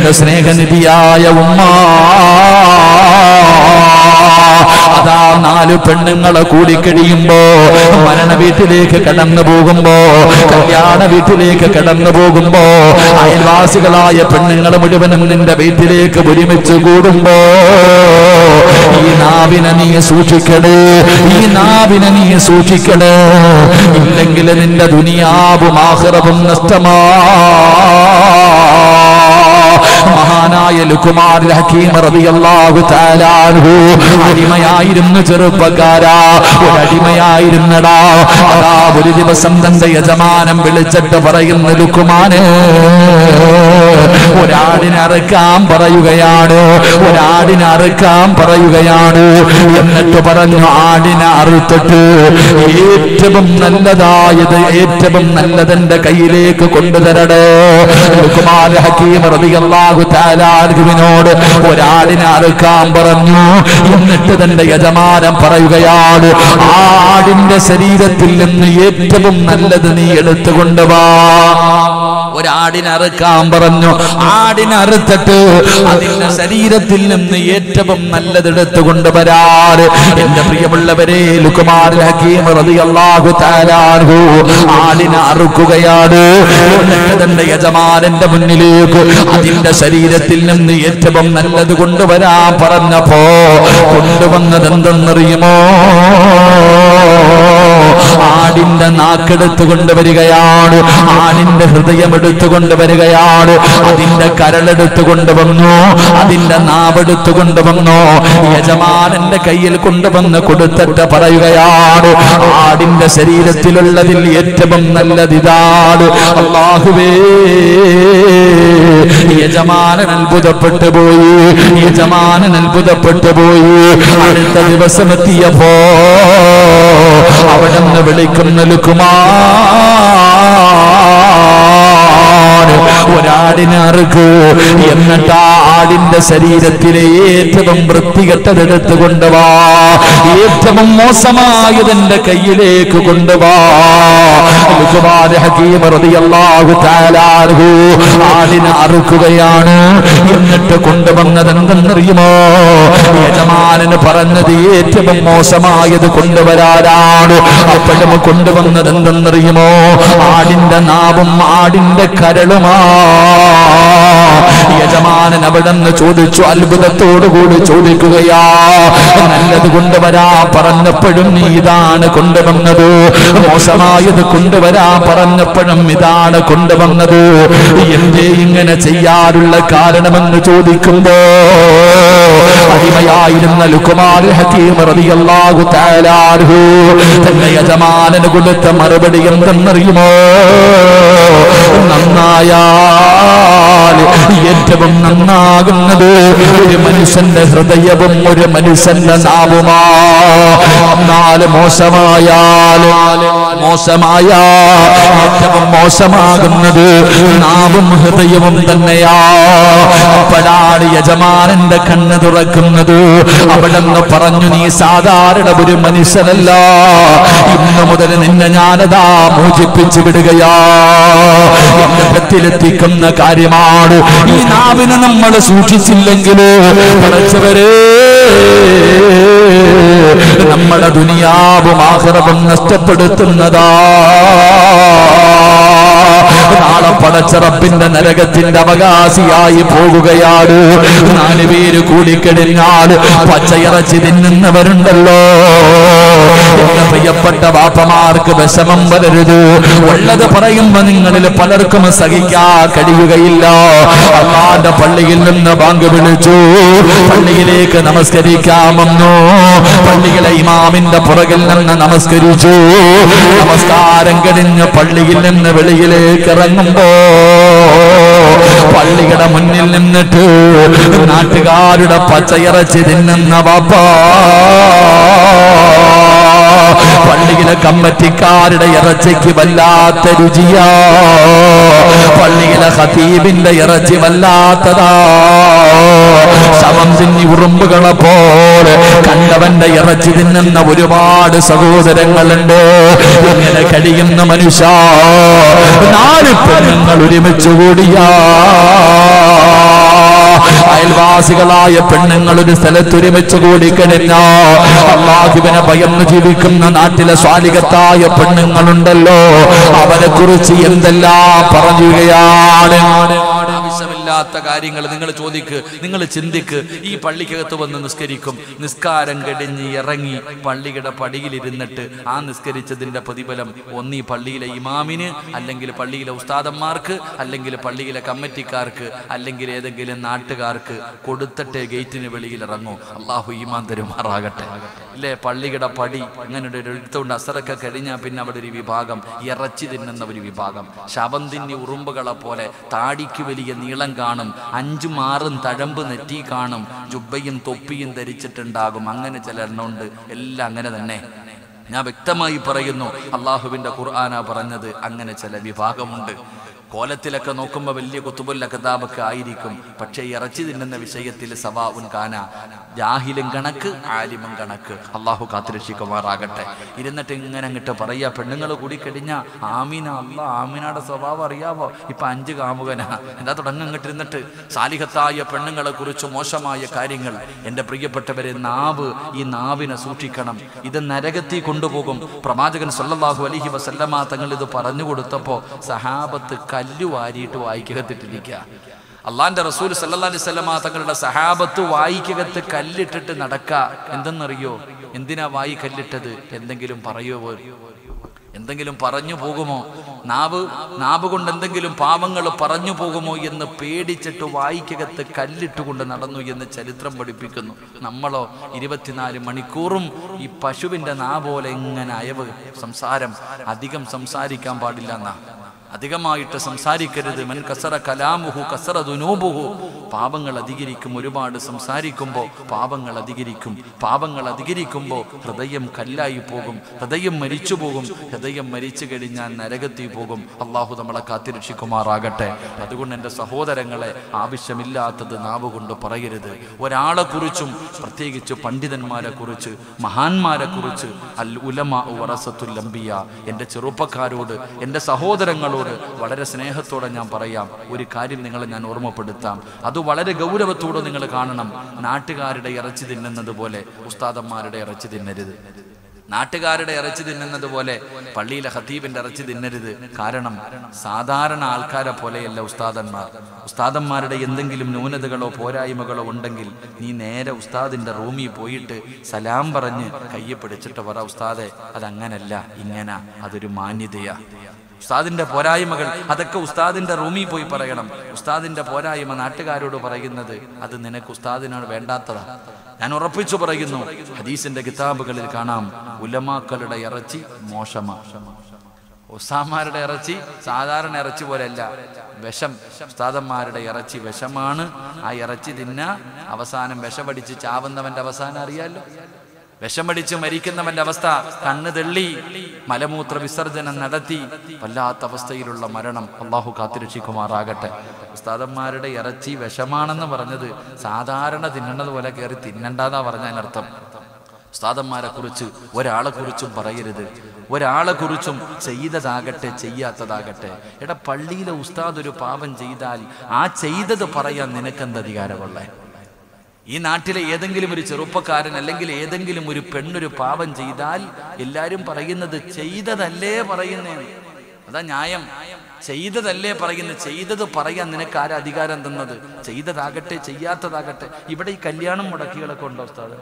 എന്റെ സ്നേഹനിധിയായ ഉമ്മ അതാ നാല് പെണ്ണുങ്ങളെ കൂടിക്കഴിയുമ്പോ മരണ വീട്ടിലേക്ക് കടന്നു പോകുമ്പോ കല്യാണ വീട്ടിലേക്ക് കടന്നു പോകുമ്പോ അയൽവാസികളായ പെണ്ണുങ്ങൾ മുഴുവനും നിന്റെ വീട്ടിലേക്ക് ഒരുമിച്ച് കൂടുമ്പോ ഈ നാവിനെ നീ സൂക്ഷിക്കണേ ഈ നാവിനെ നീ സൂക്ഷിക്കണേ ഇല്ലെങ്കിൽ നിന്റെ ദുനിയാവും ആഹ്റവും നഷ്ടമാ മഹാനായ ലുക്കുമാർ ഹക്കീം റളിയല്ലാഹു തആല അൻഹു അടിമയായിരുന്നു ചെറുപ്പക്കാരാ ഒരു അടിമയായിരുന്നടാ അതാ ഒരു ദിവസം തന്റെ യജമാനം വിളിച്ചിട്ട് പറയുന്ന ലുക്കുമാന് ഒരാടിനെ അറുക്കാൻ പറയുകയാണ് ഒരാടിനെ അറുക്കാൻ പറയുകയാണ് എന്നിട്ട് പറഞ്ഞു ആടിനെ അറുത്തിട്ട് ഏറ്റവും നല്ലതായത് ഏറ്റവും നല്ലതെന്റെ കയ്യിലേക്ക് കൊണ്ടുതരടേ ലുക്കുമാർ ഹക്കീം റളിയല്ലാഹു തആല അൻഹുവിനോട് ഒരാടിനെ അറുക്കാൻ പറഞ്ഞു എന്നിട്ട് തന്റെ യജമാനൻ പറയുകയാണ് ആ ആടിന്റെ ശരീരത്തിൽ നിന്ന് ഏറ്റവും നല്ലത് നീ എടുത്തുകൊണ്ടുവാ ഒരാടിനെ അറുക്കാൻ പറഞ്ഞു ആടിനെ അറുത്തിട്ട് അതിന്റെ ശരീരത്തിൽ നിന്ന് ഏറ്റവും നല്ലത് എടുത്തുകൊണ്ട് വരാറ് എന്റെ പ്രിയമുള്ളവരെ ലുക്കുമാർ ഹക്കീം റളിയല്ലാഹു തആല അൻഹു ആടിനെ അറുക്കുകയാണ് എന്നിട്ട് തന്റെ യജമാനന്റെ മുന്നിലേക്ക് അതിന്റെ ശരീരത്തിൽ നിന്ന് ഏറ്റവും നല്ലത് കൊണ്ടുവരാൻ പറഞ്ഞപ്പോ കൊണ്ടുവന്നത് എന്തെന്നറിയുമോ ആടിന്റെ നാക്കെടുത്ത് കൊണ്ടുവരികയാണ് ആടിന്റെ ഹൃദയം എടുത്തു കൊണ്ടുവരികയാണ് അതിന്റെ കരളെടുത്ത് കൊണ്ടുവന്നു അതിന്റെ നാവെടുത്ത് കൊണ്ടുവന്നു യജമാനന്റെ കയ്യിൽ കൊണ്ടുവന്ന് കൊടുത്തിട്ട് പറയുകയാണ് ആടിന്റെ ശരീരത്തിലുള്ളതിൽ ഏറ്റവും നല്ലത് ഇതാണ് അള്ളാഹുവേ യജമാനൻ അത്ഭുതപ്പെട്ടു പോയി യജമാനൻ അത്ഭുതപ്പെട്ടു പോയി അടുത്ത ദിവസം എത്തിയപ്പോ അവിടെ നിന്ന് വിളിക്കുന്ന ലുക്കുമാ ഒരാടിനെ അറുക്ക് എന്നിട്ട് ആ ആടിന്റെ ശരീരത്തിലെ ഏറ്റവും വൃത്തികെട്ടതെടുത്ത് കൊണ്ടുവാ ഏറ്റവും മോശമായതെന്റെ കയ്യിലേക്ക് കൊണ്ടുവാ ലുക്മാൻ ഹക്കീം റളിയല്ലാഹു തആല അൻഹു ആടിനെ അറുക്കുകയാണ് എന്നിട്ട് കൊണ്ടുവന്നത് എന്തെന്നറിയുമോ യജമാനന് പറഞ്ഞത് ഏറ്റവും മോശമായത് കൊണ്ടുവരാനാണ് അപ്പോഴും കൊണ്ടുവന്നത് എന്തെന്നറിയുമോ ആടിന്റെ നാവും ആടിന്റെ കരളുമാ യജമാനൻ അവിടെ നിന്ന് ചോദിച്ചു അത്ഭുതത്തോടുകൂടി ചോദിക്കുകയാ നല്ലത് കൊണ്ടുവരാ പറഞ്ഞപ്പോഴും നീ ഇതാണ് കൊണ്ടുവന്നത് മോശമായത് കൊണ്ടുവരാ പറഞ്ഞപ്പോഴും ഇതാണ് കൊണ്ടുവന്നത് എന്തേ ഇങ്ങനെ ചെയ്യാറുള്ള കാരണമെന്ന് ചോദിക്കുമ്പോ അടിമയായിരുന്ന ലുക്കുമാർ ഹക്കീം റളിയല്ലാഹു തആല അൻഹു തന്റെ യജമാനന് കൊടുത്ത മറുപടി എന്തെന്നറിയുമോ നന്നായാൽ ഏറ്റവും നന്നാകുന്നത് ഒരു മനുഷ്യന്റെ ഹൃദയവും ഒരു മനുഷ്യന്റെ നാവുമാ എന്നാൽ മോശമായാൽ മോശമായ ഏറ്റവും മോശമാകുന്നത് നാവും ഹൃദയവും തന്നെയാ അപ്പോഴാണ് യജമാനന്റെ കണ്ണ് തുറക്കുന്നത് അവിടെ നിന്ന് പറഞ്ഞു നീ സാധാരണ ഒരു മനുഷ്യനല്ല ഇന്ന് മുതൽ നിന്നെ ഞാനതാ മോചിപ്പിച്ചു വിടുകയാ എന്റെ ഭക്തിയിലെത്തിക്കുന്ന കാര്യമാണ് ഈ നാവിനെ നമ്മൾ സൂക്ഷിച്ചില്ലെങ്കിൽ പഠിച്ചവരെ നമ്മുടെ ദുനിയാവും ആഹ്റവും നഷ്ടപ്പെടുത്തുന്നതാ നാളെ പടച്ചറപ്പിന്റെ നരകത്തിന്റെ അവകാശിയായി പോകുകയാണ് നാല് പേര് കൂടിക്കഴിഞ്ഞാൽ പച്ചയിറച്ചി തിന്നുന്നവരുണ്ടല്ലോ എന്റെ പ്രിയപ്പെട്ട ബാപ്പമാർക്ക് വിഷമം വരരുത് ഉള്ളത് പറയുമ്പോ നിങ്ങളിൽ പലർക്കും സഹിക്കാൻ കഴിയുകയില്ല അള്ളാന്റെ പള്ളിയിൽ നിന്ന് ബാങ്ക് വിളിച്ചു പള്ളിയിലേക്ക് നമസ്കരിക്കാമെന്നു പള്ളിയിലെ ഇമാമിന്റെ പുറകിൽ നിന്ന് നമസ്കരിച്ചു നമസ്കാരം കഴിഞ്ഞ് പള്ളിയിൽ നിന്ന് വെളിയിലേക്ക് ഇറങ്ങുമ്പോ പള്ളിയുടെ മുന്നിൽ നിന്നിട്ട് നാട്ടുകാരുടെ പച്ചയിറച്ചി തിന്നുന്ന ബാപ്പാ പള്ളിയിലെ കമ്മറ്റിക്കാരുടെ ഇറച്ചിക്ക് വല്ലാത്ത രുചിയാ പള്ളിയിലെ ഹതീബിന്റെ ഇറച്ചി വല്ലാത്തതാ ശവം തിന്നി ഉറുമ്പുകളെ പോലെ കണ്ടവന്റെ ഇറച്ചി തിന്നുന്ന ഒരുപാട് സഹോദരങ്ങളുണ്ട് ഇങ്ങനെ കഴിയുന്ന മനുഷ്യ നാല് പെണ്ണുങ്ങൾ ഒരുമിച്ച് കൂടിയാ അയൽവാസികളായ പെണ്ണുങ്ങൾ ഒരു സ്ഥലത്ത് ഒരുമിച്ച് കൂടിക്കഴിഞ്ഞോ അള്ളാഹുവിനെ ഭയന്ന് ജീവിക്കുന്ന നാട്ടിലെ സ്വാലികത്തായ പെണ്ണുങ്ങളുണ്ടല്ലോ അവരെ കുറിച്ച് എന്തെല്ലാം പറയുകയാണ് ആവശ്യമില്ലാത്ത കാര്യങ്ങൾ നിങ്ങൾ ചോദിക്ക് നിങ്ങൾ ചിന്തിക്ക് ഈ പള്ളിക്കകത്ത് വന്ന് നിസ്കരിക്കും നിസ്കാരം കടിഞ്ഞ് ഇറങ്ങി പള്ളിയുടെ പടിയിലിരുന്നിട്ട് ആ നിസ്കരിച്ചതിന്റെ പ്രതിഫലം ഒന്നീ പള്ളിയിലെ ഇമാമിന് അല്ലെങ്കിൽ പള്ളിയിലെ ഉസ്താദന്മാർക്ക് അല്ലെങ്കിൽ പള്ളിയിലെ കമ്മിറ്റിക്കാർക്ക് അല്ലെങ്കിൽ ഏതെങ്കിലും നാട്ടുകാർക്ക് കൊടുത്തിട്ട് ഗേറ്റിന് വെളിയിൽ ഇറങ്ങൂ അള്ളാഹു ഈമാൻ തരുമാറാകട്ടെ ഇല്ലേ പള്ളിയുടെ പടി അങ്ങനെ ഒരു എഴുത്തുണ്ട് അസറൊക്കെ കഴിഞ്ഞാൽ പിന്നെ അവിടെ ഒരു വിഭാഗം ഇറച്ചി തിന്നുന്ന ഒരു വിഭാഗം ശവം തിന്നി ഉറുമ്പുകളെ പോലെ താടിക്ക് വലിയ നീളം കാണും അഞ്ചും ആറും തഴമ്പ് നെറ്റി കാണും ജുബയും തൊപ്പിയും ധരിച്ചിട്ടുണ്ടാകും അങ്ങനെ ചില എണ്ണമുണ്ട് എല്ലാം അങ്ങനെ തന്നെ ഞാൻ വ്യക്തമായി പറയുന്നു അള്ളാഹുവിന്റെ ഖുർആന പറഞ്ഞത് അങ്ങനെ ചില വിഭാഗമുണ്ട് കോലത്തിലൊക്കെ നോക്കുമ്പോൾ വലിയ കുത്തുബുല്ല കിതാബൊക്കെ ആയിരിക്കും പക്ഷേ ഇറച്ചി തിന്നുന്ന വിഷയത്തിൽ സവാ ഉൻ കാന ജാഹിലും കണക്ക് ആലിമും കണക്ക് അള്ളാഹു കാത്തിരക്ഷിക്കുമാറാകട്ടെ ഇരുന്നിട്ട് ഇങ്ങനെ അങ്ങോട്ട് പറയുക പെണ്ണുങ്ങൾ കൂടി കഴിഞ്ഞ ആമീന അല്ല ആമീനയുടെ സ്വഭാവം അറിയാവോ ഇപ്പൊ അഞ്ച് കാമുകനാ എന്താ തുടങ്ങി അങ്ങോട്ട് ഇരുന്നിട്ട് സാലിഹത്തായ പെണ്ണുങ്ങളെ കുറിച്ച് മോശമായ കാര്യങ്ങൾ എൻ്റെ പ്രിയപ്പെട്ടവരെ നാവ് ഈ നാവിനെ സൂക്ഷിക്കണം ഇത് നരകത്തിൽ കൊണ്ടുപോകും പ്രവാചകൻ സല്ലല്ലാഹു അലൈഹി വസല്ലമ തങ്ങൾ ഇത് പറഞ്ഞു കൊടുത്തപ്പോൾ സഹാബത്ത് കല്ലു വാരിയിട്ട് വായിക്കകത്തിട്ടിരിക്കുക അള്ളാന്റെ റസൂൽ സല്ലല്ലാഹു അലൈഹി വസല്ലമ തങ്ങളുടെ സഹാബത്ത് വായിക്കകത്ത് കല്ലിട്ടിട്ട് നടക്ക എന്തെന്നറിയോ എന്തിനാ വായി കല്ലിട്ടത് എന്തെങ്കിലും പറയുമോ എന്തെങ്കിലും പറഞ്ഞു പോകുമോ നാവ് നാവ് കൊണ്ട് എന്തെങ്കിലും പാവങ്ങൾ പറഞ്ഞു പോകുമോ എന്ന് പേടിച്ചിട്ട് വായിക്കകത്ത് കല്ലിട്ടുകൊണ്ട് നടന്നു എന്ന് ചരിത്രം പഠിപ്പിക്കുന്നു നമ്മളോ ഇരുപത്തിനാല് മണിക്കൂറും ഈ പശുവിന്റെ നാ പോലെ ഇങ്ങനെ അയവ് സംസാരം അധികം സംസാരിക്കാൻ പാടില്ല എന്നാ അധികമായിട്ട് സംസാരിക്കരുത് മൻ കസറ കലാമുഹു കസറ ദുനൂബുഹു പാപങ്ങൾ അധികരിക്കും ഒരുപാട് സംസാരിക്കുമ്പോൾ പാപങ്ങൾ അധികരിക്കും പാപങ്ങൾ അധികരിക്കുമ്പോൾ ഹൃദയം കല്ലായി പോകും ഹൃദയം മരിച്ചു പോകും ഹൃദയം മരിച്ചു കഴിഞ്ഞാൽ നരകത്തിൽ പോകും അള്ളാഹു നമ്മളെ കാത്തിരക്ഷിക്കുമാറാകട്ടെ അതുകൊണ്ട് എൻ്റെ സഹോദരങ്ങളെ ആവശ്യമില്ലാത്തത് നാവ് കൊണ്ട് പറയരുത് ഒരാളെ കുറിച്ചും പ്രത്യേകിച്ച് പണ്ഡിതന്മാരെ കുറിച്ച് മഹാന്മാരെ കുറിച്ച് അൽ ഉലമ വറസത്തുൽ അംബിയ എൻ്റെ ചെറുപ്പക്കാരോട് എൻ്റെ സഹോദരങ്ങളോട് വളരെ സ്നേഹത്തോടെ ഞാൻ പറയാം ഒരു കാര്യം നിങ്ങളെ ഞാൻ ഓർമ്മപ്പെടുത്താം അത് വളരെ ഗൗരവത്തോടെ നിങ്ങൾ കാണണം നാട്ടുകാരുടെ ഇറച്ചി തിന്നുന്നത് പോലെ ഉസ്താദന്മാരുടെ ഇറച്ചി തിന്നരുത് നാട്ടുകാരുടെ ഇറച്ചി തിന്നുന്നത് പോലെ പള്ളിയിലെ ഹത്തീബിന്റെ ഇറച്ചി തിന്നരുത് കാരണം സാധാരണ ആൾക്കാരെ പോലെയല്ല ഉസ്താദന്മാർ ഉസ്താദന്മാരുടെ എന്തെങ്കിലും ന്യൂനതകളോ പോരായ്മകളോ ഉണ്ടെങ്കിൽ നീ നേരെ ഉസ്താദിന്റെ റൂമിൽ പോയിട്ട് സലാം പറഞ്ഞ് കയ്യെ പിടിച്ചിട്ട് പറ ഉസ്താദെ അതങ്ങനല്ല ഇങ്ങനെ അതൊരു മാന്യതയാ ഉസ്താദിന്റെ പോരായ്മകൾ അതൊക്കെ ഉസ്താദിന്റെ റൂമിൽ പോയി പറയണം ഉസ്താദിന്റെ പോരായ്മ നാട്ടുകാരോട് പറയുന്നത് അത് നിനക്ക് ഉസ്താദിനാണ് വേണ്ടാത്തതാ ഞാൻ ഉറപ്പിച്ചു പറയുന്നു ഹദീസിന്റെ കിതാബുകളിൽ കാണാം ഉലമാക്കളുടെ ഇറച്ചി മോശമാ ഉസ്താമാരുടെ ഇറച്ചി സാധാരണ ഇറച്ചി പോലെയല്ല വിഷം ഉസ്താദന്മാരുടെ ഇറച്ചി വിഷമാണ് ആ ഇറച്ചി തിന്ന അവസാനം വിഷമടിച്ച് ചാവുന്നവന്റെ അവസാനം അറിയാലോ വിഷമടിച്ച് മരിക്കുന്നവന്റെ അവസ്ഥ കണ്ണ് തെള്ളി മലമൂത്ര വിസർജനം നടത്തി വല്ലാത്ത അവസ്ഥയിലുള്ള മരണം അള്ളാഹു കാത്തിരക്ഷിക്കുമാറാകട്ടെ ഉസ്താദന്മാരുടെ ഇറച്ചി വിഷമാണെന്ന് പറഞ്ഞത് സാധാരണ തിന്നണത് പോലെ കയറി തിന്നണ്ടെന്നാ പറഞ്ഞതിനർത്ഥം ഉസ്താദന്മാരെ കുറിച്ച് ഒരാളെ കുറിച്ചും പറയരുത് ഒരാളെ കുറിച്ചും ചെയ്തതാകട്ടെ ചെയ്യാത്തതാകട്ടെ എടാ പള്ളിയിലെ ഉസ്താദ് ഒരു പാപം ചെയ്താൽ ആ ചെയ്തത് പറയാൻ നിനക്കെന്ത് അധികാരമുള്ളേ ഈ നാട്ടിലെ ഏതെങ്കിലും ഒരു ചെറുപ്പക്കാരൻ അല്ലെങ്കിൽ ഏതെങ്കിലും ഒരു പെണ്ണൊരു പാപം ചെയ്താൽ എല്ലാരും പറയുന്നത് ചെയ്തതല്ലേ പറയുന്നേ അതാ ന്യായം ചെയ്തതല്ലേ പറയുന്നത് ചെയ്തത് പറയാൻ നിനക്ക് ആരാ അധികാരം തന്നത് ചെയ്തതാകട്ടെ ചെയ്യാത്തതാകട്ടെ ഇവിടെ ഈ കല്യാണം മുടക്കികളൊക്കെ ഉണ്ടോ ഉസ്താദ്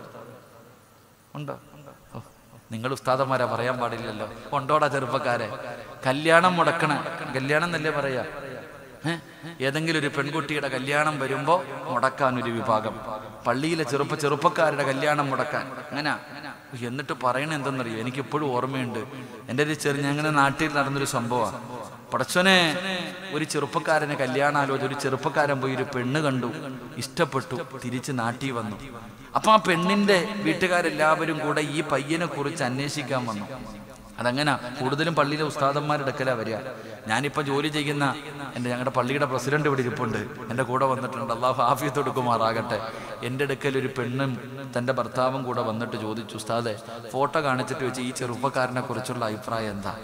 ഉണ്ടോ ഓ, നിങ്ങൾ ഉസ്താദന്മാരാ പറയാൻ പാടില്ലല്ലോ ഉണ്ടോടാ ചെറുപ്പക്കാരെ കല്യാണം മുടക്കണ കല്യാണം എന്നല്ലേ പറയാ ഏ? ഏതെങ്കിലും ഒരു പെൺകുട്ടിയുടെ കല്യാണം വരുമ്പോ മുടക്കാൻ ഒരു വിഭാഗം പള്ളിയിലെ ചെറുപ്പ ചെറുപ്പക്കാരുടെ കല്യാണം മുടക്കാൻ അങ്ങനെ എന്നിട്ട് പറയണ എന്തെന്നറിയോ എനിക്ക് ഇപ്പോഴും ഓർമ്മയുണ്ട് എൻ്റെ ഒരു ചെറിയ ഞാൻ ഇങ്ങനെ നാട്ടിൽ നടന്നൊരു സംഭവമാണ് പടച്ചോനെ ഒരു ചെറുപ്പക്കാരനെ കല്യാണാലോചന ഒരു ചെറുപ്പക്കാരൻ പോയി ഒരു പെണ്ണ് കണ്ടു ഇഷ്ടപ്പെട്ടു തിരിച്ച് നാട്ടിൽ വന്നു അപ്പൊ ആ പെണ്ണിന്റെ വീട്ടുകാരെല്ലാവരും കൂടെ ഈ പയ്യനെ കുറിച്ച് അന്വേഷിക്കാൻ വന്നു അതങ്ങനെ കൂടുതലും പള്ളിയിലെ ഉസ്താദന്മാരുടെ അടുക്കലാ വരിക ഞാനിപ്പോൾ ജോലി ചെയ്യുന്ന എൻ്റെ ഞങ്ങളുടെ പള്ളിയുടെ പ്രസിഡന്റ് ഇവിടെ ഇരിപ്പുണ്ട് എൻ്റെ കൂടെ വന്നിട്ടുണ്ട് അള്ളാഹു ഹാഫിയത്ത് കൊടുക്കുമാറാകട്ടെ എൻ്റെ അടുക്കൽ ഒരു പെണ്ണും തൻ്റെ ഭർത്താവും കൂടെ വന്നിട്ട് ചോദിച്ചു ഉസ്താദെ ഫോട്ടോ കാണിച്ചിട്ട് വെച്ച് ഈ ചെറുപ്പക്കാരനെ കുറിച്ചുള്ള അഭിപ്രായം എന്താ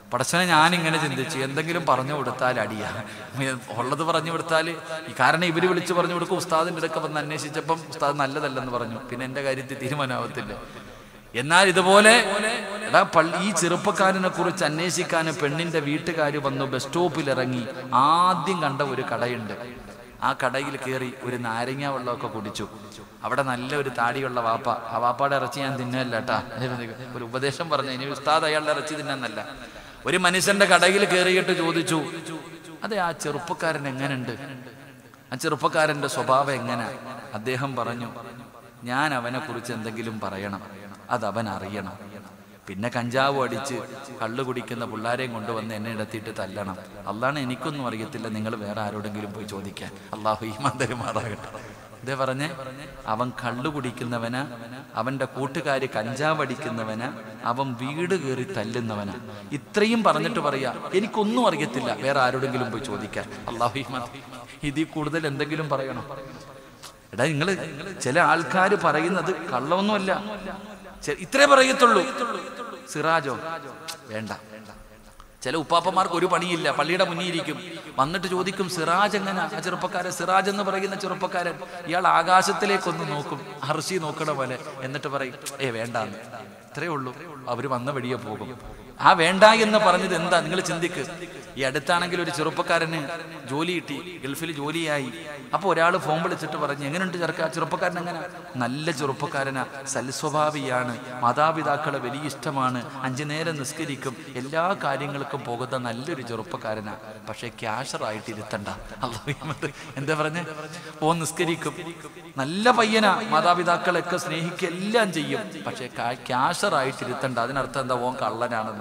പടച്ചനെ ഞാനിങ്ങനെ ചിന്തിച്ചു എന്തെങ്കിലും പറഞ്ഞു കൊടുത്താൽ അടിയാ ഉള്ളത് പറഞ്ഞു കൊടുത്താൽ ഈ കാരണം ഇവർ വിളിച്ച് പറഞ്ഞു കൊടുക്കും ഉസ്താദിൻ്റെ അടുക്ക വന്ന് അന്വേഷിച്ചപ്പം ഉസ്താദ് നല്ലതല്ലെന്ന് പറഞ്ഞു പിന്നെ എൻ്റെ കാര്യത്തിൽ തീരുമാനമാവത്തില്ല എന്നാൽ ഇതുപോലെ എടാ പള്ളി ഈ ചെറുപ്പക്കാരനെ കുറിച്ച് അന്വേഷിക്കാൻ പെണ്ണിന്റെ വീട്ടുകാർ വന്നു ബസ് സ്റ്റോപ്പിൽ ഇറങ്ങി ആദ്യം കണ്ട ഒരു കടയുണ്ട് ആ കടയിൽ കയറി ഒരു നാരങ്ങ വെള്ളമൊക്കെ കുടിച്ചു അവിടെ നല്ല ഒരു താടിയുള്ള വാപ്പ ആ വാപ്പാടെ ഇറച്ചി ഞാൻ തിന്നല്ല കേട്ടാ ഒരു ഉപദേശം പറഞ്ഞു ഇനി ഉസ്താദ് അയാളുടെ ഇറച്ചി തിന്നാന്നല്ല ഒരു മനുഷ്യന്റെ കടയിൽ കയറിയിട്ട് ചോദിച്ചു അതെ ആ ചെറുപ്പക്കാരൻ എങ്ങനെയുണ്ട് ആ ചെറുപ്പക്കാരന്റെ സ്വഭാവം എങ്ങനെ അദ്ദേഹം പറഞ്ഞു ഞാൻ അവനെ കുറിച്ച് എന്തെങ്കിലും പറയണം അത് അവൻ അറിയണം പിന്നെ കഞ്ചാവ് അടിച്ച് കള്ളു കുടിക്കുന്ന പിള്ളാരെയും കൊണ്ടുവന്ന് എന്നെ ഇടത്തിയിട്ട് തല്ലണം അള്ളാണ് എനിക്കൊന്നും അറിയത്തില്ല നിങ്ങൾ വേറെ ആരോടെങ്കിലും പോയി ചോദിക്കാൻ അള്ളാഹു ഈ മന്ദരുമാറാകട്ടെ ഇതേ പറഞ്ഞേ അവൻ കള്ളു കുടിക്കുന്നവന് അവന്റെ കൂട്ടുകാര് കഞ്ചാവ് അടിക്കുന്നവന് അവൻ വീട് കയറി തല്ലുന്നവന് ഇത്രയും പറഞ്ഞിട്ട് പറയാ എനിക്കൊന്നും അറിയത്തില്ല വേറെ ആരോടെങ്കിലും പോയി ചോദിക്കാൻ അള്ളാഹു ഈ മന്ദ ഇതിൽ കൂടുതൽ എന്തെങ്കിലും പറയണം എടാ നിങ്ങൾ ചില ആൾക്കാർ പറയുന്നത് കള്ളമൊന്നുമല്ല ചെ- ഇത്രേ പറയത്തുള്ളൂ സിറാജോ വേണ്ട ചില ഉപ്പാപ്പന്മാർക്ക് ഒരു പണിയില്ല പള്ളിയുടെ മുന്നിൽ ഇരിക്കും വന്നിട്ട് ചോദിക്കും സിറാജ് എങ്ങനെ ആ ചെറുപ്പക്കാരൻ സിറാജ് എന്ന് പറയുന്ന ചെറുപ്പക്കാരൻ ഇയാൾ ആകാശത്തിലേക്കൊന്ന് നോക്കും ഹർഷി നോക്കണ പോലെ എന്നിട്ട് പറയും ഏ വേണ്ടാന്ന് ഇത്രേ ഉള്ളൂ അവര് വന്ന വഴിയെ പോകും ആ വേണ്ട എന്ന് പറഞ്ഞത് എന്താ നിങ്ങൾ ചിന്തിക്ക് ഈ അടുത്താണെങ്കിൽ ഒരു ചെറുപ്പക്കാരന് ജോലി കിട്ടി ഗൾഫിൽ ജോലിയായി അപ്പൊ ഒരാൾ ഫോൺ വിളിച്ചിട്ട് പറഞ്ഞു എങ്ങനെയുണ്ട് ചെറുക്ക ചെറുപ്പക്കാരൻ എങ്ങനെ നല്ല ചെറുപ്പക്കാരനാ സൽസ്വഭാവിയാണ് മാതാപിതാക്കളെ വലിയ ഇഷ്ടമാണ് അഞ്ചു നേരം നിസ്കരിക്കും എല്ലാ കാര്യങ്ങൾക്കും പോകുന്ന നല്ലൊരു ചെറുപ്പക്കാരനാ പക്ഷെ ക്യാഷറായിട്ട് ഇരുത്തണ്ട അള്ളാഹ് എന്താ പറഞ്ഞേ ഓ നിസ്കരിക്കും നല്ല പയ്യനാ മാതാപിതാക്കളെയൊക്കെ സ്നേഹിക്കുക എല്ലാം ചെയ്യും പക്ഷെ ക്യാഷറായിട്ട് ഇരുത്തണ്ട അതിനർത്ഥം എന്താ ഓൻ കള്ളനാണെന്ന്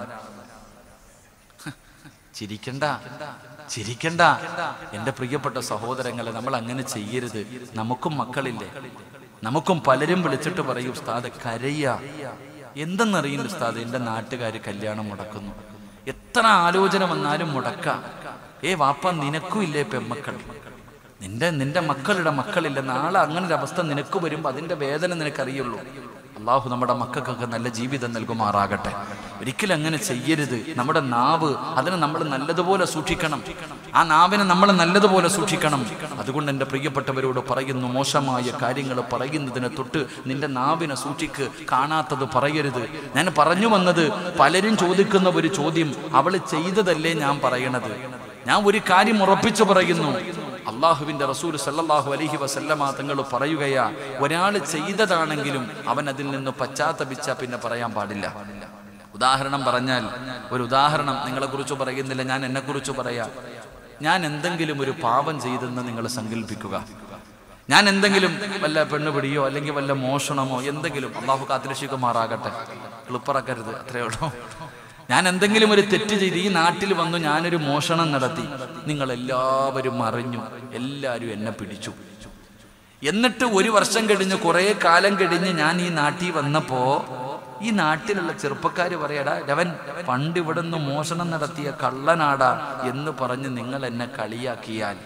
ചിരിക്കണ്ട ചിരിക്കണ്ട എന്റെ പ്രിയപ്പെട്ട സഹോദരങ്ങളെ നമ്മൾ അങ്ങനെ ചെയ്യരുത് നമുക്കും മക്കളില്ലേ നമുക്കും പലരും വിളിച്ചിട്ട് പറയും ഉസ്താദ് കരയ എന്തെന്നറിയില്ല ഉസ്താദ് എന്റെ നാട്ടുകാര് കല്യാണം മുടക്കുന്നു എത്ര ആലോചന വന്നാലും മുടക്ക ഏ വാപ്പ നിനക്കും ഇല്ലേ പെമ്മക്കൾ നിന്റെ നിന്റെ മക്കളുടെ മക്കളില്ല നാളെ അങ്ങനെ ഒരു അവസ്ഥ നിനക്ക് വരുമ്പോൾ അതിന്റെ വേദന നിനക്കറിയുള്ളൂ അള്ളാഹു നമ്മുടെ മക്കൾക്കൊക്കെ നല്ല ജീവിതം നൽകുമാറാകട്ടെ ഒരിക്കലും അങ്ങനെ ചെയ്യരുത് നമ്മുടെ നാവ് അതിനെ നമ്മൾ നല്ലതുപോലെ സൂക്ഷിക്കണം ആ നാവിനെ നമ്മൾ നല്ലതുപോലെ സൂക്ഷിക്കണം അതുകൊണ്ട് എൻ്റെ പ്രിയപ്പെട്ടവരോട് പറയുന്നു മോശമായ കാര്യങ്ങൾ പറയുന്നതിനെ തൊട്ട് നിന്റെ നാവിനെ സൂക്ഷിക്ക് കാണാത്തത് പറയരുത് ഞാൻ പറഞ്ഞു വന്നത് പലരും ചോദിക്കുന്ന ഒരു ചോദ്യം അവൾ ചെയ്തതല്ലേ ഞാൻ പറയണത് ഞാൻ ഒരു കാര്യം ഉറപ്പിച്ചു പറയുന്നു അള്ളാഹുവിന്റെ റസൂൽ സല്ലല്ലാഹു അലൈഹി വസല്ലമ തങ്ങൾ പറയുകയാ ഒരാൾ ചെയ്തതാണെങ്കിലും അവൻ അതിൽ നിന്ന് പശ്ചാത്തപിച്ച പിന്നെ പറയാൻ പാടില്ല ഉദാഹരണം പറഞ്ഞാൽ ഒരു ഉദാഹരണം നിങ്ങളെ കുറിച്ച് പറയുന്നില്ല ഞാൻ എന്നെ കുറിച്ച് പറയാം ഞാൻ എന്തെങ്കിലും ഒരു പാപം ചെയ്തെന്ന് നിങ്ങൾ സങ്കല്പിക്കുക ഞാൻ എന്തെങ്കിലും വല്ല പെണ്ണുപിടിയോ അല്ലെങ്കിൽ വല്ല മോഷണമോ എന്തെങ്കിലും അള്ളാഹു കാത്തിരക്ഷിക്കുമാറാകട്ടെ എളുപ്പറക്കരുത് അത്രയേ ഉള്ളൂ ഞാൻ എന്തെങ്കിലും ഒരു തെറ്റ് ചെയ്ത് ഈ നാട്ടിൽ വന്നു ഞാനൊരു മോഷണം നടത്തി നിങ്ങൾ എല്ലാവരും അറിഞ്ഞു എല്ലാവരും എന്നെ പിടിച്ചു എന്നിട്ട് ഒരു വർഷം കഴിഞ്ഞ് കുറെ കാലം കഴിഞ്ഞ് ഞാൻ ഈ നാട്ടിൽ വന്നപ്പോ ഈ നാട്ടിലുള്ള ചെറുപ്പക്കാര് പറയടാ രവൻ പണ്ട് ഇവിടുന്ന് മോഷണം നടത്തിയ കള്ളനാടാ എന്ന് പറഞ്ഞ് നിങ്ങൾ എന്നെ കളിയാക്കിയാൽ